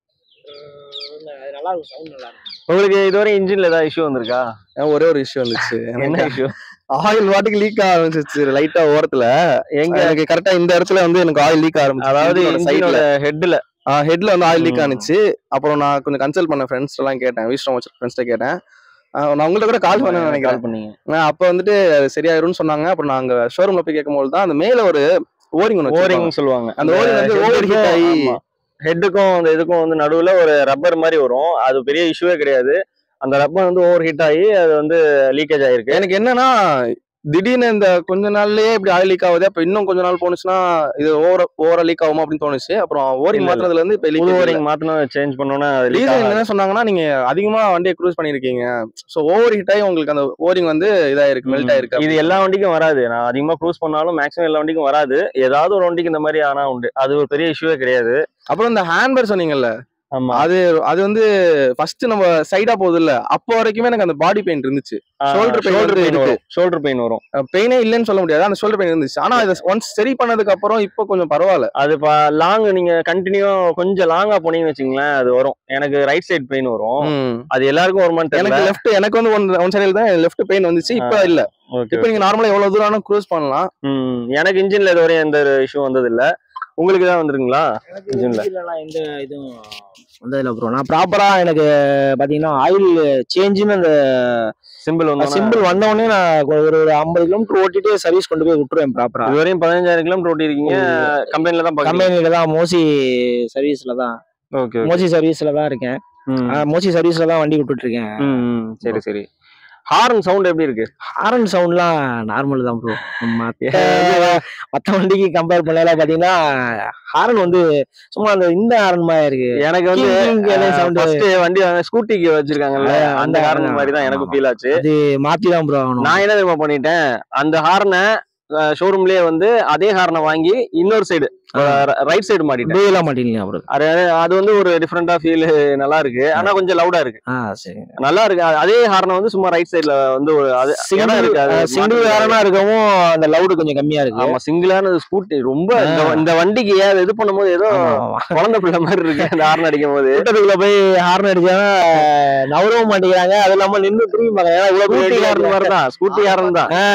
உம், அது நல்லா இருக்கும் சவுண்ட் நல்லா இருக்கும் உங்களுக்கு இதுவரை இன்ஜின்ல ஏதாவது இஷ்யூ வந்திருக்கா அஹ் ஒரே ஒரு இஷ்யூ வந்துச்சு என்ன இஷ்யூ ஆயில் வாட்டுக்கு லீக் ஆரம்பிச்சிச்சு லைட்டா ஓரத்துல எங்க எனக்கு கரெக்டா இந்த இடத்துல வந்து எனக்கு ஆயில் லீக் ஆரம்பிச்சு அதாவது சைட்ல இன்ஜினோட ஹெட்ல ஹெட்ல வந்து ஆயில் லீக் ம். ஆனிச்சு அப்புறம் நான் கொஞ்சம் கன்சல்ட் பண்ண ஃப்ரெண்ட்ஸ் எல்லாம் கேட்டேன் வீஸ்டம் வச்ச ஃப்ரெண்ட்ஸ்ட்ட கேட்டேன் அஹ் நான் உங்கள்ட்ட கூட கால் பண்ண நினைக்கிறேன் கால் பண்ணீங்க நான் அப்ப வந்துட்டு அது சரியாயிரும்னு சொன்னாங்க அப்புறம் நாங்க ஷோரூம்ல போய் கேட்கும்போது தான் அந்த மேல ஒரு ஓரிங் ஒன்று ஓரிங் சொல்லுவாங்க அந்த ஓரிங் வந்து ஓவர் ஹீட் ஆகி ஹெட்டுக்கும் அந்த இதுக்கும் வந்து நடுவுல ஒரு ரப்பர் மாதிரி வரும் அது பெரிய இஷ்யூவே கிடையாது அந்த ரப்பர் வந்து ஓவர் ஹீட் ஆகி அது வந்து லீக்கேஜ் ஆயிருக்கு எனக்கு என்னன்னா திடீர்னு இந்த கொஞ்ச நாள்லயே இப்படி ஆயில் லீக் ஆகுது அப்ப இன்னும் கொஞ்ச நாள் போனுச்சுன்னா இது ஓவர் ஓவரா லீக் ஆகுமா அப்படின்னு தோணுச்சு அப்புறம் ஓரிங் இல்ல, இல்ல. மாத்தினதுல இருந்து இப்ப புது லீக் ஓரிங் மாத்தணும் சேஞ்ச் பண்ணோம்னா அது leak ரீசன் ஆகாது. என்ன சொன்னாங்கன்னா நீங்க அதிகமா வண்டியை க்ரூஸ் பண்ணிருக்கீங்க சோ ஓவர் ஹீட் ஆகி உங்களுக்கு அந்த ஓரிங் வந்து இதாயிருக்கு மெல்ட் ஆயிருக்கு இது எல்லா வண்டிக்கும் வராது நான் அதிகமா க்ரூஸ் பண்ணாலும் மேக்ஸிமம் எல்லா வண்டிக்கும் வராது ஏதாவது ஒரு வண்டிக்கு இந்த மாதிரி ஆனா உண்டு அது ஒரு பெரிய இஷ்யூவே கிடையாது அப்புறம் இந்த ஹேண்ட்பேர் சொன்னீங்கல்ல ஆமா அது அது வந்து ஃபர்ஸ்ட் நம்ம சைடா போகுது இல்ல அப்போ வரைக்குமே எனக்கு அந்த பாடி பெயின் இருந்துச்சு shoulder pain ஷோல்டர் வந்து பெயின் இருக்கு. வரும் ஷோல்டர் பெயின் வரும் பெயினே இல்லைன்னு சொல்ல முடியாது அந்த ஷோல்டர் பெயின் இருந்துச்சு ஆனா இதை ஒன்ஸ் சரி பண்ணதுக்கு அப்புறம் இப்போ கொஞ்சம் பரவாயில்ல அது லாங் நீங்க கண்டினியூ கொஞ்சம் லாங்கா போனீங்கன்னு வச்சுங்களேன் அது வரும் எனக்கு ரைட் சைடு பெயின் வரும் ம். அது எல்லாருக்கும் வருமான்னு தெரியல எனக்கு லெஃப்ட் எனக்கு வந்து ஒன் ஒன் சைடில் தான் லெஃப்ட் பெயின் வந்துச்சு இப்போ இல்ல ஓகே இப்போ நீங்க நார்மலா எவ்வளவு தூரம் க்ரூஸ் பண்ணலாம் ம் எனக்கு இன்ஜின்ல இதுவரையும் எந்த இஷ்யூ வந்தது இல்ல உங்களுக்கு தான் வந்திருக்குங்களா எனக்கு Engine ல. இன்ஜின்லாம் எந்த இதுவும் வந்ததில்ல ப்ரோ நான் ப்ராப்பரா எனக்கு பாத்தீங்கன்னா ஆயில் சேஞ்சுன்னு அந்த சிம்பிள் வந்து சிம்பிள் வந்த உடனே நான் ஒரு ஒரு ஐம்பது கிலோமீட்டர் ஓட்டிட்டு சர்வீஸ் கொண்டு போய் விட்டுருவேன் ப்ராப்பரா இதுவரையும் பதினஞ்சாயிரம் கிலோமீட்டர் ஓட்டி இருக்கீங்க கம்பெனில தான் பாக்குறீங்க கம்பெனில தான் மோசி சர்வீஸ்ல தான் ஓகே மோசி சர்வீஸ்ல தான் இருக்கேன் ஆ, மோசி சர்வீஸ்ல தான் வண்டி விட்டுட்டு இருக்கேன் சரி சரி ஹார்ன் சவுண்ட் எப்படி இருக்கு ஹாரன் சவுண்ட்லாம் நார்மல் தான் ப்ரோ மத்த மத்த வண்டிக்கு கம்பேர் பண்ணல பாத்தீங்கன்னா ஹாரன் வந்து சும்மா அந்த இந்த ஹாரன் மாதிரி இருக்கு எனக்கு வந்து கிங் கிங் அதே sound. ஃபர்ஸ்ட் வண்டி ஸ்கூட்டிக்கு வச்சிருக்காங்கல்ல ஆ, அந்த அந்த ஹார்ன் ஆமா, மாதிரி தான் எனக்கு ஆமா. ஃபீல் ஆச்சு அது மாத்தி தான் ப்ரோ ஆகணும் நான் என்ன தெரியுமா பண்ணிட்டேன் அந்த ஹார்னை ஷோரூம்லயே வந்து அதே ஹார்னை வாங்கி இன்னொரு சைடு ரைட் சைடு மாட்டிட்டேன் டூவெல்லாம் மாட்டீங்களா ப்ரோ அது அது வந்து ஒரு டிஃப்ரெண்டா ஃபீல் நல்லா இருக்கு ஆனா கொஞ்சம் லவுடா இருக்கு ஆ சரி நல்லா இருக்கு அது- அதே ஹார்னை வந்து சும்மா ரைட் சைடுல வந்து ஒரு அது இடம் சிங்கிள் இருக்கு அது சிங்கிள் மாட்டி- வேரனா இருக்கவும் அந்த லவுடு கொஞ்சம் கம்மியா இருக்கு ஆமா சிங்கிளான ஸ்கூட்டி ரொம்ப இந்த- ஆ. இந்த வண்டிக்கு ஏன் இது பண்ணும்போது ஏதோ ஆமா, ஆமா. குழந்தை பிள்ளை மாதிரி இருக்கு அந்த ஹார்ன் அடிக்கும் போது கூட்டத்துக்குள்ள போய் ஹார்ன் அடிச்சாங்கன்னா நவரவும் மாட்டேங்கிறாங்க அது இல்லாம நின்று திரும்பி பார்க்கறாங்க ஏன்னா இவ்வளவு ஸ்கூட்டி பெரிய ஹார்ன் மாதிரி தான் ஸ்கூட்டி ஹார்ன் தான் ஆ,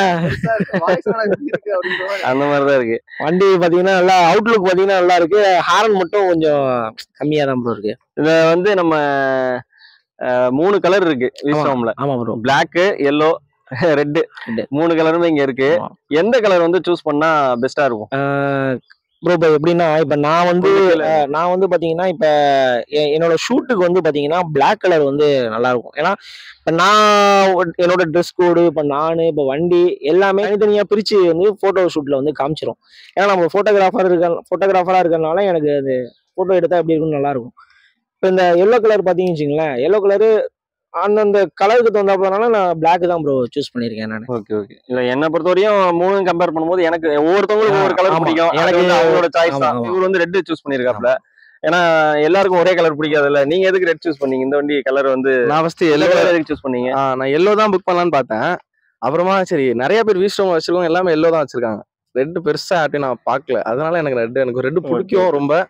அந்த மாதிரி தான் இருக்கு வண்டி பாத்தீங்கன்னா நல்லா அவுட்லுக் பாத்தீங்கன்னா நல்லா இருக்கு ஹாரன் மட்டும் கொஞ்சம் கம்மியா தான் ப்ரோ இருக்கு இத வந்து நம்ம அஹ், மூணு கலர் இருக்கு விஸ்வாம்ல ஆமா bro black yellow red Red. மூணு கலருமே இங்க இருக்கு எந்த கலர் வந்து சூஸ் பண்ணா பெஸ்டா இருக்கும் ப்ரோ இப்போ எப்படின்னா இப்போ நான் வந்து புதுக்கல. அஹ், நான் வந்து பாத்தீங்கன்னா இப்போ எ- என்னோட ஷூட்டுக்கு வந்து பாத்தீங்கன்னா Black கலர் வந்து நல்லா இருக்கும் ஏன்னா இப்போ நான் ஒரு- என்னோட ட்ரெஸ் கோடு இப்போ நான் இப்போ வண்டி எல்லாமே தனித்தனியாக பிரித்து வந்து ஃபோட்டோ ஷூட்டில் வந்து காமிச்சிரும் ஏன்னா நம்ம ஃபோட்டோகிராஃபர் இருக்க ஃபோட்டோகிராஃபராக இருக்கிறனால எனக்கு அது ஃபோட்டோ எடுத்தால் எப்படி இருக்கும்னு நல்லா இருக்கும் இப்போ இந்த எல்லோ கலர் பார்த்தீங்கன்னு வச்சுங்களேன் எல்லோ கலரு அந்தந்த கலருக்கு தகுந்தாப்பனால நான் Black தான் ப்ரோ சூஸ் பண்ணியிருக்கேன் நான் ஓகே ஓகே இல்ல என்ன பொறுத்த வரையும் மூணு கம்பேர் பண்ணும்போது எனக்கு ஒவ்வொருத்தவங்களுக்கும் ஒவ்வொரு கலர் ஆமா. பிடிக்கும் எனக்கு எனக்கு- அவங்களோட சாய்ஸ் ஆமா, தான் ஆமா. இவர் வந்து ரெட் சூஸ் பண்ணிருக்காப்ல ஏன்னா எல்லாருக்கும் ஒரே கலர் பிடிக்காதுல்ல நீங்க எதுக்கு ரெட் சூஸ் பண்ணீங்க இந்த வண்டி கலர் வந்து நான் ஃபர்ஸ்ட் எல்லோ எல்லோ கலர் எதுக்கு சூஸ் பண்ணீங்க நான் எல்லோ தான் புக் பண்ணலான்னு பார்த்தேன் அப்புறமா சரி நிறைய பேர் வீஸ்டோம் வச்சிருக்கோம் எல்லாமே எல்லோ தான் வச்சிருக்காங்க ரெட் பெருசா யார்ட்டையும் நான் பார்க்கல அதனால எனக்கு ரெட் எனக்கு ரெட் பிடிக்கும் ரொம்ப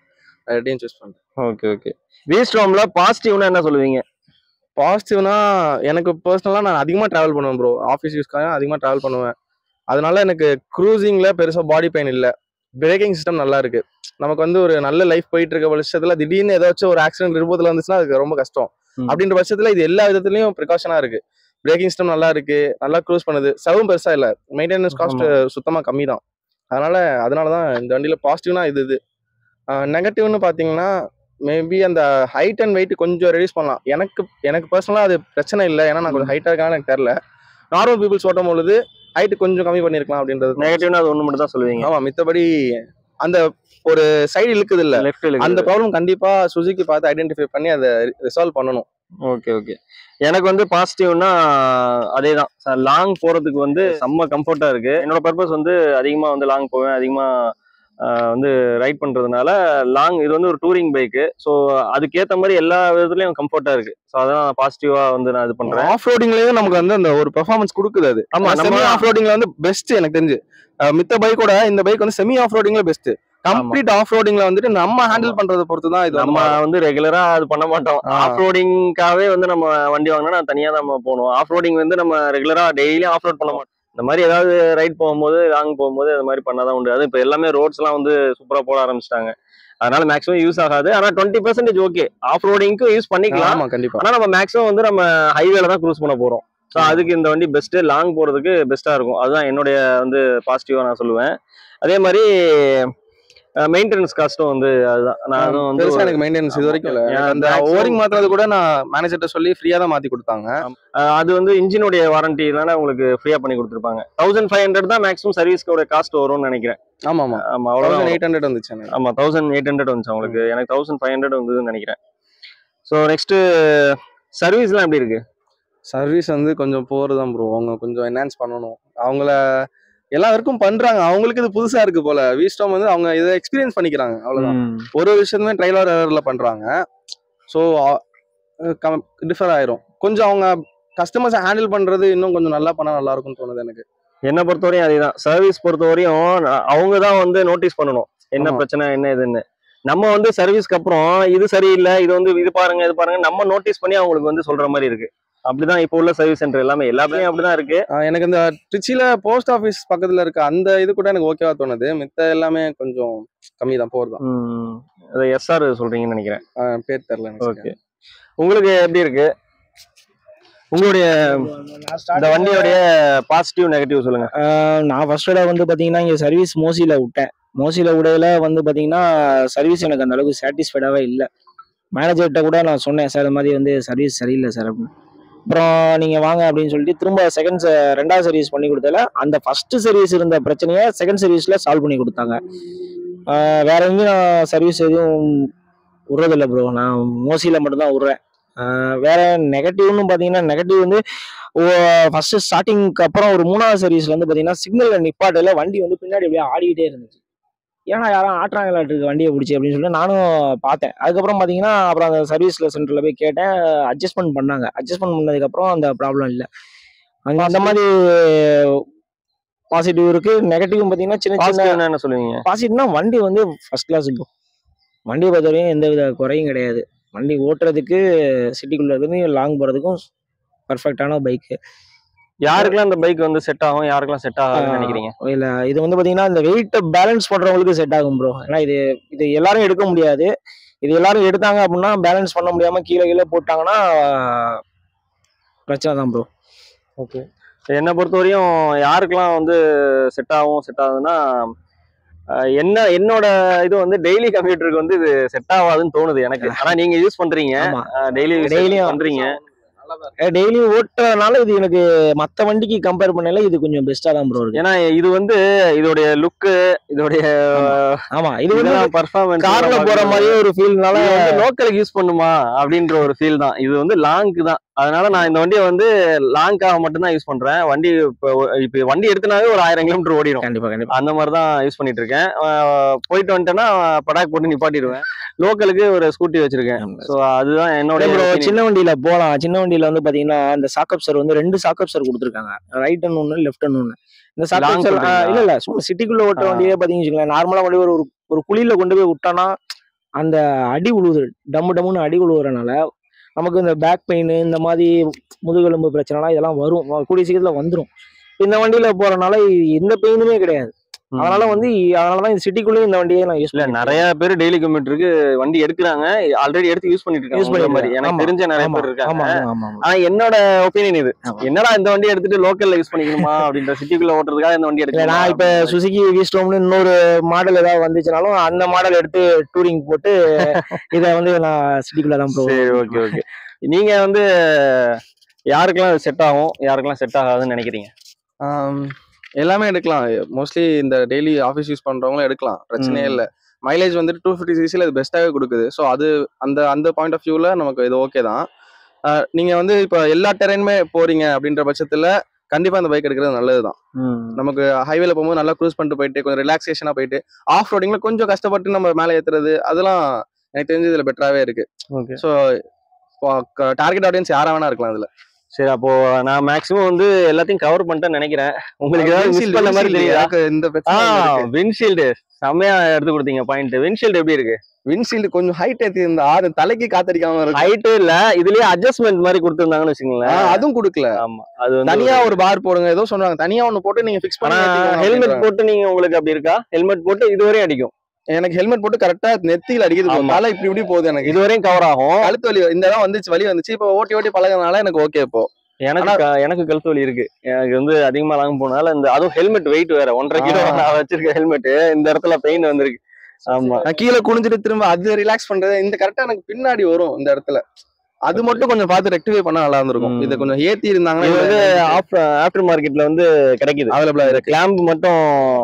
ரெண்டையும் சூஸ் பண்றேன் ஓகே ஓகே வீஸ்ட்ரோம்ல பாசிட்டிவ்னா என்ன சொல்லுவீங்க பாசிட்டிவ்னா எனக்கு பர்சனலாக நான் அதிகமாக ட்ராவல் பண்ணுவேன் ப்ரோ ஆஃபீஸ் யூஸ்க்காக அதிகமாக ட்ராவல் பண்ணுவேன் அதனால எனக்கு க்ரூசிங்ல பெருசாக பாடி பெயின் இல்லை பிரேக்கிங் சிஸ்டம் நல்லா இருக்கு நமக்கு வந்து ஒரு நல்ல லைஃப் போயிட்டு இருக்க பட்சத்தில் திடீர்னு ஏதாச்சும் ஒரு ஆக்சிடென்ட் விருப்பத்தில் வந்துச்சுன்னா அதுக்கு ரொம்ப கஷ்டம் ம். அப்படின்ற பட்சத்தில் இது எல்லா விதத்துலையும் ப்ரிகாஷனாக இருக்கு பிரேக்கிங் சிஸ்டம் நல்லா இருக்கு நல்லா க்ரூஸ் பண்ணுது செலவும் பெருசா இல்லை மெயின்டெனன்ஸ் காஸ்ட் சுத்தமாக கம்மி தான் அதனால அதனால தான் இந்த வண்டியில் பாசிட்டிவ்னா இது இது நெகட்டிவ்னு பார்த்தீங்கன்னா மேபி அந்த ஹைட் அண்ட் வெயிட் கொஞ்சம் ரெடியூஸ் பண்ணலாம் எனக்கு எனக்கு பர்சனலாக அது பிரச்சனை இல்லை ஏன்னா நான் கொஞ்சம் ஹைட்டாக இருக்கான்னு எனக்கு தெரில நார்மல் பீப்புள்ஸ் ஓட்டும் பொழுது ஹைட் கொஞ்சம் கம்மி பண்ணியிருக்கலாம் அப்படின்றது நெகட்டிவ்னா அது ஒண்ணு மட்டும் தான் சொல்லுவீங்க ஆமா மித்தபடி அந்த ஒரு சைடு இழுக்குது இல்ல லெஃப்ட் அந்த ப்ராப்ளம் கண்டிப்பா சுசுகி பார்த்து ஐடென்டிஃபை பண்ணி அதை ரிசால்வ் பண்ணணும் ஓகே ஓகே எனக்கு வந்து பாசிட்டிவ்னா அதே தான் லாங் போறதுக்கு வந்து செம்ம கம்ஃபர்ட்டா இருக்கு என்னோட பர்பஸ் வந்து அதிகமா வந்து லாங் போவேன் அதிகமா ஆஹ், வந்து ரைட் பண்றதுனால லாங் இது வந்து ஒரு டூரிங் பைக்கு ஸோ அதுக்கேற்ற மாதிரி எல்லா விதத்துலயும் கம்ஃபர்ட்டா இருக்கு ஸோ அதான் பாசிட்டிவா வந்து நான் இது பண்றேன் ஆஃப் ரோடிங்லயும் நமக்கு வந்து அந்த ஒரு பெர்ஃபார்மன்ஸ் கொடுக்குது அது ஆமா, ஆமா நம்ம- செமி ஆஃப் ரோடிங்ல வந்து பெஸ்ட் எனக்கு தெரிஞ்சு அஹ் மித்த பைக்கோட இந்த பைக் வந்து செமி ஆஃப் ரோடிங்ல பெஸ்ட் கம்ப்ளீட் ஆஃப் ரோடிங்ல வந்துட்டு நம்ம ஹேண்டில் பண்றதை பொறுத்து தான் இது நம்ம நம்ம வந்து ரெகுலரா அது பண்ண மாட்டோம் ஆ. ஆஃப் ரோடிங்காவே வந்து நம்ம வண்டி வாங்கினா நான் தனியா தான் நம்ம போகணும் ஆஃப் ரோடிங் வந்து நம்ம ரெகுலரா டெய்லியும் ஆஃப் ரோட் பண்ண மாட்டோம் இந்த மாதிரி ஏதாவது ரைட் போகும்போது லாங் போகும்போது அது மாதிரி பண்ணாதான் உண்டு அது இப்போ எல்லாமே ரோட்ஸ் எல்லாம் வந்து சூப்பரா போட ஆரம்பிச்சிட்டாங்க அதனால மேக்ஸிமம் யூஸ் ஆகாது ஆனா டுவெண்ட்டி பர்சன்டேஜ் ஓகே ஆஃப் ரோடிங்க்கும் யூஸ் பண்ணிக்கலாம் ஆமா கண்டிப்பா ஆனா நம்ம மேக்ஸிமம் வந்து நம்ம ஹைவேல தான் க்ரூஸ் பண்ண போறோம் ஸோ அதுக்கு இந்த வண்டி பெஸ்ட் லாங் போறதுக்கு பெஸ்டா இருக்கும் அதுதான் என்னுடைய வந்து பாசிட்டிவா நான் சொல்லுவேன் அதே மாதிரி மெயின்டெனன்ஸ் காஸ்ட்டும் வந்து அதுதான் நான் அதுவும் வந்து பெருசா ஒரு- எனக்கு மெயின்டெனன்ஸ் இது வரைக்கும் இல்ல ஏன் எனக்கு அந்த maximum- ஓரிங் மாத்துறது கூட நான் மேனேஜர்ட்ட சொல்லி ஃப்ரீயா தான் மாத்தி கொடுத்தாங்க அஹ் அது வந்து இன்ஜினுடைய வாரண்டி தானே உங்களுக்கு ஃப்ரீயா பண்ணி கொடுத்துருப்பாங்க தௌசண்ட் ஃபைவ் ஹண்ட்ரட் தான் மேக்ஸிமம் சர்வீஸ்க்கோட காஸ்ட் வரும்னு நினைக்கிறேன் ஆமா ஆமா ஆமா அவ்வளவுதான் தௌசண்ட் எயிட் ஹண்ட்ரட் வந்துச்சு எனக்கு ஆமா தௌசண்ட் எயிட் ஹண்ட்ரட் வந்துச்சு உங்களுக்கு எனக்கு தௌசண்ட் ஃபைவ் ஹண்ட்ரட் வந்ததுன்னு நினைக்கிறேன் ஸோ நெக்ஸ்ட் சர்வீஸ்லாம் எப்படி இருக்கு சர்வீஸ் வந்து கொஞ்சம் போறதான் ப்ரோ அவங்க கொஞ்சம் என்ஹான்ஸ் பண்ணணும் அவங்கள எல்லாருக்கும் பண்றாங்க அவங்களுக்கு இது புதுசா இருக்கு போல வீஸ்டம் வந்து அவங்க இதை எக்ஸ்பீரியன்ஸ் பண்ணிக்கிறாங்க அவ்வளவுதான் ஒரு ஒரு விஷயத்துமே ட்ரையல் ஆர் எரர்ல பண்றாங்க ஸோ டிஃபர் ஆயிரும் கொஞ்சம் அவங்க கஸ்டமர்ஸை ஹேண்டில் பண்றது இன்னும் கொஞ்சம் நல்லா பண்ணா நல்லா இருக்கும்னு தோணுது எனக்கு என்னை பொறுத்தவரையும் அதேதான் சர்வீஸ் பொறுத்தவரையும் நான் அவங்க தான் வந்து நோட்டீஸ் பண்ணணும் என்ன ஆமா. பிரச்சனை என்ன இதுன்னு நம்ம வந்து சர்வீஸ்க்கு அப்புறம் இது சரியில்லை இது வந்து இது பாருங்க இது பாருங்க நம்ம நோட்டீஸ் பண்ணி அவங்களுக்கு வந்து சொல்ற மாதிரி இருக்கு அப்படிதான் இப்போ உள்ள சர்வீஸ் சென்டர் எல்லாமே எல்லாமே அப்படிதான் இருக்கு ஆஹ் எனக்கு இந்த ட்ரிச்சில போஸ்ட் ஆஃபீஸ் பக்கத்துல இருக்க அந்த இது கூட எனக்கு ஓகேவா தோணுது மித்த எல்லாமே கொஞ்சம் கம்மி தான் போறதான் ம், அது எஸ்ஆர் சொல்றீங்கன்னு நினைக்கிறேன் ஆஹ் பேர் தெரியல எனக்கு ஓகே உங்களுக்கு எப்படி இருக்கு உங்களுடைய இந்த வண்டியோடைய பாசிட்டிவ் நெகட்டிவ் சொல்லுங்க ஆஹ் நான் ஃபர்ஸ்ட் இடம் வந்து பார்த்தீங்கன்னா இங்கே சர்வீஸ் மோசியில் விட்டேன் மோசியில் விடையில வந்து பார்த்தீங்கன்னா சர்வீஸ் எனக்கு அந்த அளவுக்கு சாட்டிஸ்ஃபைடாகவே இல்லை மேனேஜர்கிட்ட கூட நான் சொன்னேன் சார் இந்த மாதிரி வந்து சர்வீஸ் சரியில்லை சார் அப்படின்னு அப்புறம் நீங்கள் வாங்க அப்படின்னு சொல்லிட்டு திரும்ப செகண்ட் ரெண்டாவது சர்வீஸ் பண்ணி கொடுத்தல அந்த ஃபர்ஸ்ட் சர்வீஸ் இருந்த பிரச்சனையை செகண்ட் சர்வீஸில் சால்வ் பண்ணி கொடுத்தாங்க ஆஹ் வேற எங்கேயும் நான் சர்வீஸ் எதுவும் விட்றதில்ல ப்ரோ நான் மோசியில் மட்டும்தான் விட்றேன் ஆஹ் வேற நெகட்டிவ்னு பார்த்தீங்கன்னா நெகட்டிவ் வந்து ஃபர்ஸ்ட் ஸ்டார்டிங்க்கு அப்புறம் ஒரு மூணாவது சர்வீஸ்ல வந்து பாத்தீங்கன்னா சிக்னல்ல நிப்பாட்டல வண்டி வந்து பின்னாடி அப்படியே ஆடிக்கிட்டே இருந்துச்சு ஏன்னா யாரும் ஆட்டுறாங்களாட்டு வண்டியை பிடிச்சி அப்படின்னு சொல்லிட்டு நானும் பார்த்தேன் அதுக்கப்புறம் பார்த்தீங்கன்னா அப்புறம் அந்த சர்வீஸ்ல சென்டர்ல போய் கேட்டேன் அட்ஜஸ்ட்மெண்ட் பண்ணாங்க அட்ஜஸ்ட்மெண்ட் பண்ணதுக்கப்புறம் அந்த ப்ராப்ளம் இல்லை அங்க அந்த மாதிரி பாசிட்டிவ் இருக்கு நெகட்டிவ் பார்த்தீங்கன்னா சின்ன சின்ன பாசிட்டிவ்னா என்ன சொல்லுவீங்க பாசிட்டிவ்னா வண்டி வந்து ஃபர்ஸ்ட் கிளாஸ் இப்போ வண்டியை பொறுத்தவரையும் எந்த வித குறையும் கிடையாது வண்டி ஓட்டுறதுக்கு சிட்டிக்குள்ள இருந்து லாங் போகிறதுக்கும் பர்ஃபெக்டான பைக்கு யாருக்கெல்லாம் இந்த பைக் வந்து செட் ஆகும் யாருக்கெல்லாம் செட் ஆகாதுன்னு நினைக்கிறீங்க இல்ல இது வந்து பாத்தீங்கன்னா இந்த வெயிட்டை பேலன்ஸ் பண்றவங்களுக்கு செட் ஆகும் ப்ரோ ஏன்னா இது இது எல்லாரும் எடுக்க முடியாது இது எல்லாரும் எடுத்தாங்க அப்படின்னா பேலன்ஸ் பண்ண முடியாம கீழே கீழே போட்டாங்கன்னா பிரச்சனை தான் ப்ரோ ஓகே என்னை பொறுத்தவரையும் யாருக்கெல்லாம் வந்து செட் ஆகும் செட் ஆகுதுன்னா அஹ் என்ன என்னோட இது வந்து டெய்லி கம்ப்யூட்டருக்கு வந்து இது செட் ஆகாதுன்னு தோணுது எனக்கு ஆனா நீங்க யூஸ் பண்றீங்க ஆமா டெய்லி Daily-யும் பண்றீங்க டெய்லி ஓட்டுறதுனால இது எனக்கு மத்த வண்டிக்கு கம்பேர் பண்ணல இது கொஞ்சம் பெஸ்டா தான் ப்ரோ இருக்கு ஏன்னா இது வந்து இதோடைய லுக்கு இதோடைய ஆமா இது வந்து பர்ஃபார்மன்ஸ் கார்ல போற மாதிரியே ஒரு ஃபீல்னால லோக்கலுக்கு யூஸ் பண்ணுமா அப்படின்ற ஒரு ஃபீல் தான் இது வந்து லாங்க்கு தான் அதனால நான் இந்த வண்டியை வந்து லாங்காக மட்டும்தான் யூஸ் பண்றேன் வண்டி இப்போ இப்போ வண்டி எடுத்தனாவே ஒரு ஆயிரம் கிலோமீட்டர் ஓடிடும் கண்டிப்பா கண்டிப்பா அந்த மாதிரி தான் யூஸ் பண்ணிட்டு இருக்கேன் அஹ் போயிட்டு வந்துட்டேன்னா படாக் போட்டு நிப்பாட்டிடுவேன் லோக்கலுக்கு ஒரு ஸ்கூட்டி வச்சிருக்கேன் ஸோ அதுதான் என்னோட ப்ரோ சின்ன வண்டியில போலாம் சின்ன வண்டியில வந்து பாத்தீங்கன்னா இந்த சாக்கப்சர் வந்து ரெண்டு சாக்கப்சர் கொடுத்துருக்காங்க ரைட் அண்ட் ஒன்னு லெஃப்ட் அண்ட் ஒன்னு இந்த Long சாக்கப்சர் சொல்றீங்களா? இல்ல இல்ல சும்மா சிட்டிக்குள்ள ஓட்ட ஆ. வண்டியே பாத்தீங்கன்னு வச்சுக்கோங்களேன் நார்மலா வண்டி ஒரு ஒரு- ஒரு குழியில கொண்டு போய் விட்டோம்னா அந்த அடி உழுவுது டம்மு டம்முன்னு அடி உழுவுறனால நமக்கு இந்த பேக் பெயின் இந்த மாதிரி முதுகெலும்பு பிரச்சனைலாம் இதெல்லாம் வரும் வ- கூடிய சீக்கிரத்தில் வந்துடும் இந்த வண்டியில போறனால எந்த பெயினுமே கிடையாது அதனால வந்து அதனால தான் இந்த சிட்டிக்குள்ளேயும் இந்த வண்டியை நான் யூஸ் இல்ல நிறைய பேர் டெய்லி கம்யூட்டருக்கு வண்டி எடுக்கிறாங்க ஆல்ரெடி எடுத்து யூஸ் பண்ணிட்டு இருக்காங்க Use உங்களை பண்ணிட்டு மாதிரி எனக்கு ஆமா. தெரிஞ்ச நிறைய ஆமா பேர் இருக்காங்க ஆமா ஆமா ஆமா ஆனா என்னோட ஒப்பீனியன் இது ஆமா. என்னடா இந்த வண்டி எடுத்துட்டு லோக்கல்ல யூஸ் பண்ணிக்கணுமா அப்படின்ற சிட்டிக்குள்ள ஓட்டுறதுக்காக இந்த வண்டி இல்ல எடுக்கலாம் நான் இப்ப சுசுகி விஸ்டோம்னு இன்னொரு மாடல் ஏதாவது வந்துச்சுனாலும் அந்த மாடல் எடுத்து டூரிங் போட்டு இதை வந்து நான் சிட்டிக்குள்ள தான் ப்ரோ சரி ஓகே ஓகே நீங்க வந்து யாருக்கெல்லாம் செட் ஆகும் யாருக்கெல்லாம் செட் ஆகாதுன்னு நினைக்கிறீங்க ஆம், எல்லாமே எடுக்கலாம் மோஸ்ட்லி இந்த டெய்லி ஆஃபீஸ் யூஸ் பண்றவங்களும் எடுக்கலாம் பிரச்சனையே ம். இல்லை மைலேஜ் வந்துட்டு டூ ஃபிஃப்டி சிசியில் அது பெஸ்ட்டாகவே கொடுக்குது ஸோ அது அந்த அந்த பாயிண்ட் ஆஃப் வியூவில் நமக்கு இது ஓகே தான் ஆஹ் நீங்க வந்து இப்போ எல்லா டெரைனுமே போறீங்க அப்படின்ற பட்சத்தில் கண்டிப்பா இந்த பைக் எடுக்கிறது நல்லது தான் நமக்கு ஹைவேல போகும்போது நல்லா க்ரூஸ் பண்ணிட்டு போயிட்டு கொஞ்சம் ரிலாக்ஸேஷனாக போயிட்டு ஆஃப் ரோடிங்ல கொஞ்சம் கஷ்டப்பட்டு நம்ம மேலே ஏத்துறது அதெல்லாம் எனக்கு தெரிஞ்சு இதுல பெட்டராகவே இருக்கு ஓகே ஸோ டார்கெட் ஆடியன்ஸ் யாரா வேணா இருக்கலாம் இதுல சரி அப்போ நான் மேக்ஸிமம் வந்து எல்லாத்தையும் கவர் பண்ணிட்டேன்னு நினைக்கிறேன் உங்களுக்கு ஏதாவது மிஸ் பண்ண மாதிரி தெரியுதா எனக்கு இந்த ஆ பிரச்சனை விண்ட்ஷீல்டு செம்மையா எடுத்து கொடுத்தீங்க பாயிண்ட் விண்ட்ஷீல்டு எப்படி இருக்கு விண்ட்ஷீல்டு கொஞ்சம் ஹைட் ஏத்தி இருந்தா அது தலைக்கு காத்தடிக்காம இருக்கு ஹைட்டு இல்ல இதுலயே அட்ஜஸ்ட்மெண்ட் மாதிரி கொடுத்துருந்தாங்கன்னு வச்சுங்களேன் ஆ, அதுவும் கொடுக்கல ஆமா அது வந்து தனியா ஒரு பார் போடுங்க ஏதோ சொன்னாங்க தனியா ஒண்ணு போட்டு நீங்க ஃபிக்ஸ் ஆனா பண்ணி ஹெல்மெட் போட்டு நீங்க உங்களுக்கு அப்படி இருக்கா ஹெல்மெட் போட்டு இதுவரையும் அடிக்கும் எனக்கு ஹெல்மெட் போட்டு கரெக்டா நெத்தியில அடிக்குது bro. ஆமா. தலை இப்படி இப்படி போகுது எனக்கு இதுவரையும் கவர் ஆகும் கழுத்து வலி இந்த இடம் வந்துச்சு வலி வந்துச்சு இப்போ ஓட்டி ஓட்டி பழகுறதுனால எனக்கு ஓகே இப்போ எனக்கு க- எனக்கு கழுத்து வலி இருக்கு எனக்கு வந்து அதிகமா லாங் போனால இந்த அதுவும் ஹெல்மெட் வெயிட் வேற ஒன்றரை கிலோ ஆ. நான் வச்சிருக்க ஹெல்மெட் இந்த இடத்துல பெயின் வந்திருக்கு ஆமா நான் கீழே குனிஞ்சிட்டு திரும்ப அது ரிலாக்ஸ் பண்றது இந்த கரெக்டா எனக்கு பின்னாடி வரும் இந்த இடத்துல அது மட்டும் கொஞ்சம் பார்த்து ரெக்டிஃபை பண்ணா நல்லா இருந்திருக்கும் ம். இதை கொஞ்சம் ஏத்தி இருந்தாங்கன்னா இது வந்து ஆஃப்டர் மார்க்கெட்ல வந்து கிடைக்குது அவைலபிளா இருக்கு கிளாம்ப் மட்டும்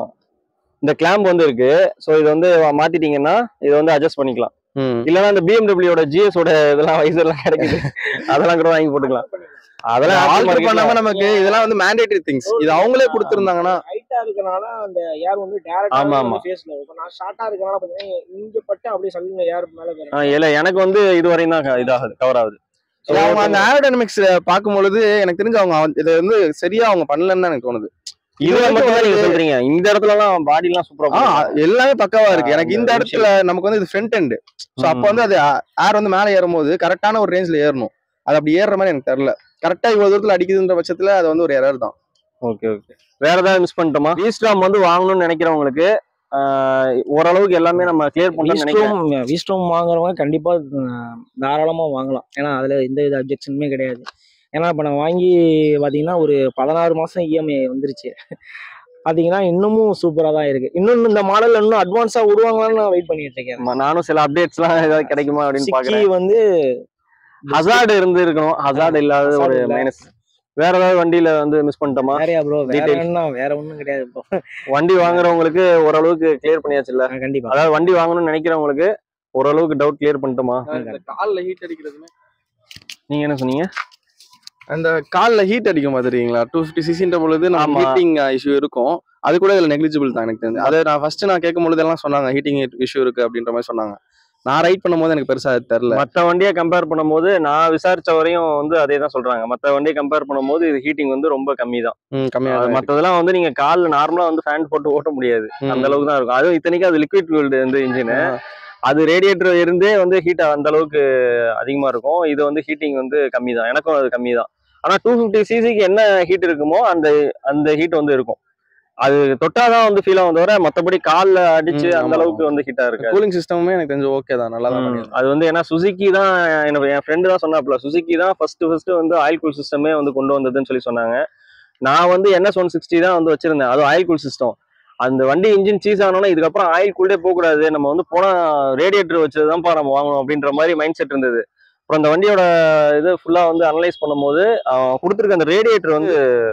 இந்த கிளாம்ப் வந்து இருக்கு சோ இது வந்து மாத்திட்டீங்கன்னா இதை வந்து அட்ஜஸ்ட் பண்ணிக்கலாம் ம். இல்லனா இந்த பிஎம்டபிள்யூட ஜிஎஸ் ஓட இதெல்லாம் வைசர்லாம் கிடைக்குது அதெல்லாம் கூட வாங்கி போட்டுக்கலாம் அதெல்லாம் ஆல்டர் aftermarket ல- பண்ணாம நமக்கு இதெல்லாம் வந்து மேண்டேட்டரி திங்ஸ் இது அவங்களே கொடுத்திருந்தாங்கன்னா ஹைட்டா இருக்கனால அந்த ஏர் வந்து டேரக்டா ஆமா, ஆமா. ஃபேஸ்ல இப்போ நான் ஷார்ட்டா இருக்கனால பாத்தீங்கன்னா இங்க பட்டு அப்படியே சல்லுங்க ஏர் மேல வரும் ஆ, இல்ல எனக்கு வந்து இது வரையும் தான் க- இதாகுது கவர் ஆகுது So, இல்ல, அவங்க அந்த ஏரோடைனமிக்ஸ் பார்க்கும் பொழுது எனக்கு தெரிஞ்சு அவங்க அவன் இதை வந்து சரியா அவங்க பண்ணலன்னு தான் எனக்கு தோணுது இதுல இது மட்டும் தான் நீங்க வந்து- சொல்றீங்க இந்த இடத்துல எல்லாம் பாடி எல்லாம் ஆ சூப்பரா எல்லாமே பக்காவா இருக்கு ஆ, எனக்கு இந்த இந்த இடத்துல நமக்கு வந்து இது ஃப்ரண்ட் எண்ட் ஸோ அப்போ வந்து அது ஏர் வந்து மேலே ஏறும்போது கரெக்டான ஒரு ரேஞ்சில் ஏறணும் அது அப்படி ஏறுற மாதிரி எனக்கு தெரியல கரெக்டா இவ்வளவு தூரத்துல அடிக்குதுன்ற பட்சத்துல அது வந்து ஒரு எரர் தான் ஓகே ஓகே வேற ஏதாவது மிஸ் பண்ணிட்டோமா ரீஸ்டாம் வந்து வாங்கணும்னு நினைக்கிறவங்களுக்கு ஆ, ஓரளவுக்கு எல்லாமே நம்ம கிளியர் பண்ணணும்னு நினைக்கிறேன் வீஸ்டோம் வீஸ்டோம் வாங்குறவங்க கண்டிப்பா அஹ், தாராளமா வாங்கலாம் ஏன்னா அதுல எந்த இது அப்ஜெக்ஷனுமே கிடையாது ஏன்னா இப்ப நான் வாங்கி பாத்தீங்கன்னா ஒரு பதினாறு மாசம் இஎம்ஐ வந்துருச்சு பாத்தீங்கன்னா இன்னமும் சூப்பரா தான் இருக்கு இன்னும் இந்த மாடல் இன்னும் அட்வான்ஸா விடுவாங்களான்னு நான் வெயிட் பண்ணிட்டு இருக்கேன் ஆமா, நானும் சில அப்டேட்ஸ் எல்லாம் ஏதாவது கிடைக்குமா அப்படின்னு சிக்கி பாக்குறேன் வந்து ஹசார்டு இருந்து இருக்கணும் ஹசார்டு இல்லாத Hazard ஒரு இல்ல. மைனஸ் வேற ஏதாவது வண்டியில வந்து மிஸ் பண்ணிட்டோமா வேறையா ப்ரோ வேற Details. என்ன வேற ஒண்ணும் கிடையாது இப்போ வண்டி வாங்குறவங்களுக்கு ஓரளவுக்கு கிளியர் பண்ணியாச்சு இல்ல ஆ, கண்டிப்பா அதாவது வண்டி வாங்கணும்னு நினைக்கிறவங்களுக்கு ஓரளவுக்கு டவுட் கிளியர் பண்ணிட்டோமா இந்த கால்ல ஹீட் அடிக்கிறதுமே நீங்க என்ன சொன்னீங்க அந்த கால்ல ஹீட் அடிக்கும் தெரியுங்களா டூ ஃபிஃப்டி சிசின்ற பொழுது நம்ம ஆமா. ஹீட்டிங் இஷ்யூ இருக்கும் அது கூட இதுல நெக்லிஜிபிள் தான் எனக்கு தெரிஞ்சு அதை நான் ஃபர்ஸ்ட் நான் கேட்கும் பொழுது எல்லாம் சொன்னாங்க ஹீட்டிங் இஷ்யூ இருக்கு அப்படின்ற மாதிரி சொன்னாங்க நான் ரைட் பண்ணும்போது எனக்கு பெருசா அது தெரியல மத்த வண்டியை கம்பேர் பண்ணும்போது நான் விசாரிச்ச வரையும் வந்து அதே தான் சொல்றாங்க மத்த வண்டியை கம்பேர் பண்ணும்போது இது ஹீட்டிங் வந்து ரொம்ப கம்மி தான் ம், கம்மியா தான் இருக்கு. மத்ததெல்லாம் வந்து நீங்க கால்ல நார்மலா வந்து ஃபேன் போட்டு ஓட்ட முடியாது ம். அந்த அளவுக்கு தான் இருக்கும் அதுவும் இத்தனைக்கும் அது லிக்விட் ஃபியூல்டு வந்து இன்ஜின் அது ரேடியேட்டர் இருந்தே வந்து ஹீட் அந்த அளவுக்கு அதிகமா இருக்கும் இது வந்து ஹீட்டிங் வந்து கம்மி தான் எனக்கும் அது கம்மி தான் ஆனா டூ ஃபிஃப்டி சிசிக்கு என்ன ஹீட் இருக்குமோ அந்த அந்த ஹீட் வந்து இருக்கும் அது தொட்டாதான் வந்து ஃபீல் ஆகும் தவிர மத்தபடி கால்ல அடிச்சு ம், அந்த ஆமா, அளவுக்கு வந்து ஹீட்டா இருக்கு கூலிங் சிஸ்டமுமே எனக்கு தெரிஞ்சு ஓகே தான் நல்லா தான் ம், பண்ணிருக்காங்க. அது வந்து ஏன்னா சுசுக்கி தான் எனக்கு என் ஃப்ரெண்டு தான் சொன்னாப்ல சுசுக்கி தான் ஃபர்ஸ்ட் ஃபர்ஸ்ட் வந்து ஆயில் கூல் சிஸ்டமே வந்து கொண்டு வந்ததுன்னு சொல்லி சொன்னாங்க நான் வந்து என்எஸ் ஒன் சிக்ஸ்டி தான் வந்து வச்சிருந்தேன் அது ஆயில் கூல் சிஸ்டம் அந்த வண்டி இன்ஜின் சீஸ் ஆனோன்னா இதுக்கப்புறம் ஆயில் கூல்டே போகக்கூடாது நம்ம வந்து போனா ரேடியேட்டர் வச்சதுதான்ப்பா நம்ம வாங்கணும் அப்படின்ற மாதிரி மைண்ட் செட் இருந்தது அப்புறம் அந்த வண்டியோட இது ஃபுல்லா வந்து அனலைஸ் பண்ணும்போது அவன் கொடுத்துருக்க அந்த ரேடியேட்டர் வந்து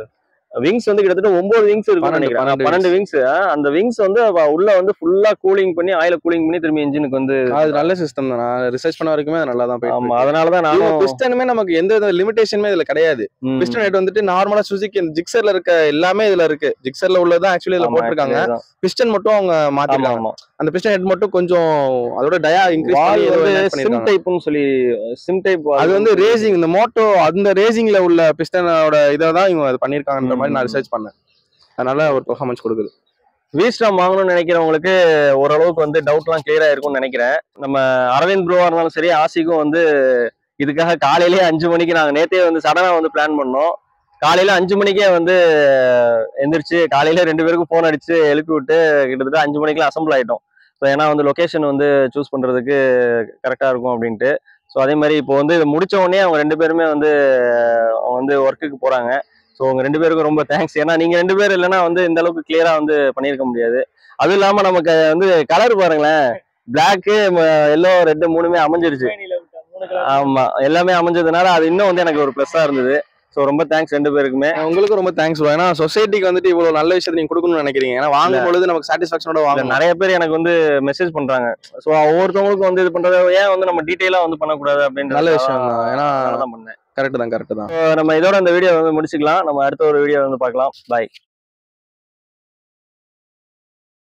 விங்ஸ் வந்து கிட்டத்தட்ட ஒன்பது விங்ஸ் இருக்கும்னு பன்னெண்டு, நினைக்கிறேன் பன்னெண்டு பன்னெண்டு விங்ஸ் அந்த விங்ஸ் வந்து அவ உள்ள வந்து ஃபுல்லா கூலிங் பண்ணி ஆயில கூலிங் பண்ணி திரும்பி இன்ஜினுக்கு வந்து அது நல்ல சிஸ்டம் தான் நான் ரிசர்ச் பண்ண வரைக்குமே அது நல்லா தான் போயிட்டு ஆமா அதனாலதான் நானும் பிஸ்டனுமே நமக்கு எந்த வித லிமிடேஷனுமே இதுல கிடையாது ம், பிஸ்டன் ஹெட் வந்துட்டு நார்மலா சுசுக்கி இந்த ஜிக்ஸர்ல இருக்க எல்லாமே இதுல இருக்கு ஜிக்ஸர்ல உள்ளதான் ஆக்சுவலி இதுல ஆமா, போட்டிருக்காங்க actually அதான். பிஸ்டன் மட்டும் அவங்க ஆமா மாத்திருக்காங்க ஆமா அந்த பிஸ்டன் ஹெட் மட்டும் கொஞ்சம் அதோட டயா இன்க்ரீஸ் வால் பண்ணி ஏதோ வந்து add சிம் பண்ணிருக்காங்க டைப்னு சொல்லி சிம் டைப் அது வந்து ரேசிங் இந்த மோட்டோ அந்த ரேசிங்ல உள்ள பிஸ்டனோட இதை தான் இவங்க அது பண்ணிருக்காங்கன்ற மாதிரி நான் ம். ரிசர்ச் பண்ணேன் அதனால ஒரு பெர்ஃபார்மன்ஸ் கொடுக்குது வீஸ்டாம் வாங்கணும்னு நினைக்கிறவங்களுக்கு ஓரளவுக்கு வந்து டவுட்லாம் கிளியரா இருக்கும்னு நினைக்கிறேன் நம்ம அரவிந்த் ப்ரோவா இருந்தாலும் சரி ஆசிக்கும் வந்து இதுக்காக காலையிலேயே அஞ்சு மணிக்கு நாங்கள் நேத்தே வந்து சடனா வந்து பிளான் பண்ணோம் காலையில அஞ்சு மணிக்கே வந்து எந்திரிச்சு காலையில ரெண்டு பேருக்கும் ஃபோன் அடிச்சு எழுப்பி விட்டு கிட்டத்தட்ட அஞ்சு மணிக்கெல்லாம் அசம்பிள் ஆயிட்டோம் ஸோ ஏன்னா வந்து லொகேஷன் வந்து சூஸ் பண்றதுக்கு கரெக்டா இருக்கும் அப்படின்ட்டு ஸோ அதே மாதிரி இப்போ வந்து இது முடிச்ச உடனே அவங்க ரெண்டு பேருமே வந்து அவங்க வந்து ஒர்க்குக்கு போறாங்க ஸோ உங்க ரெண்டு பேருக்கும் ரொம்ப தேங்க்ஸ் ஏன்னா நீங்க ரெண்டு பேர் இல்லைன்னா வந்து இந்த அளவுக்கு கிளியரா வந்து பண்ணியிருக்க முடியாது அதுவும் இல்லாம நமக்கு வந்து கலர் பாருங்களேன் பிளாக்கு எல்லோ ரெட்டு மூணுமே அமைஞ்சிருச்சு ஆமா எல்லாமே அமைஞ்சதுனால அது இன்னும் வந்து எனக்கு ஒரு ப்ளஸ்ஸா இருந்தது ஸோ ரொம்ப தேங்க்ஸ் ரெண்டு பேருக்குமே உங்களுக்கும் ரொம்ப தேங்க்ஸ் ப்ரோ ஏன்னா சொசைட்டிக்கு வந்துட்டு இவ்வளவு நல்ல விஷயத்தை நீங்க கொடுக்கணும்னு நினைக்கிறீங்க ஏன்னா வாங்கும் பொழுது நமக்கு சாட்டிஸ்பாக்சனோட இல்ல, வாங்கணும் நிறைய பேர் எனக்கு வந்து மெசேஜ் பண்றாங்க ஸோ ஒவ்வொருத்தவங்களுக்கும் வந்து இது பண்றது ஏன் வந்து நம்ம டீட்டெயிலா வந்து பண்ணக்கூடாது அப்படின்ற நல்ல விஷயம் தான் ஏன்னா தான் பண்ணேன் கரெக்ட் தான் கரெக்ட் தான் So, நம்ம இதோட இந்த வீடியோ வந்து முடிச்சுக்கலாம் நம்ம அடுத்த ஒரு வீடியோ வந்து பார்க்கலாம் பாய்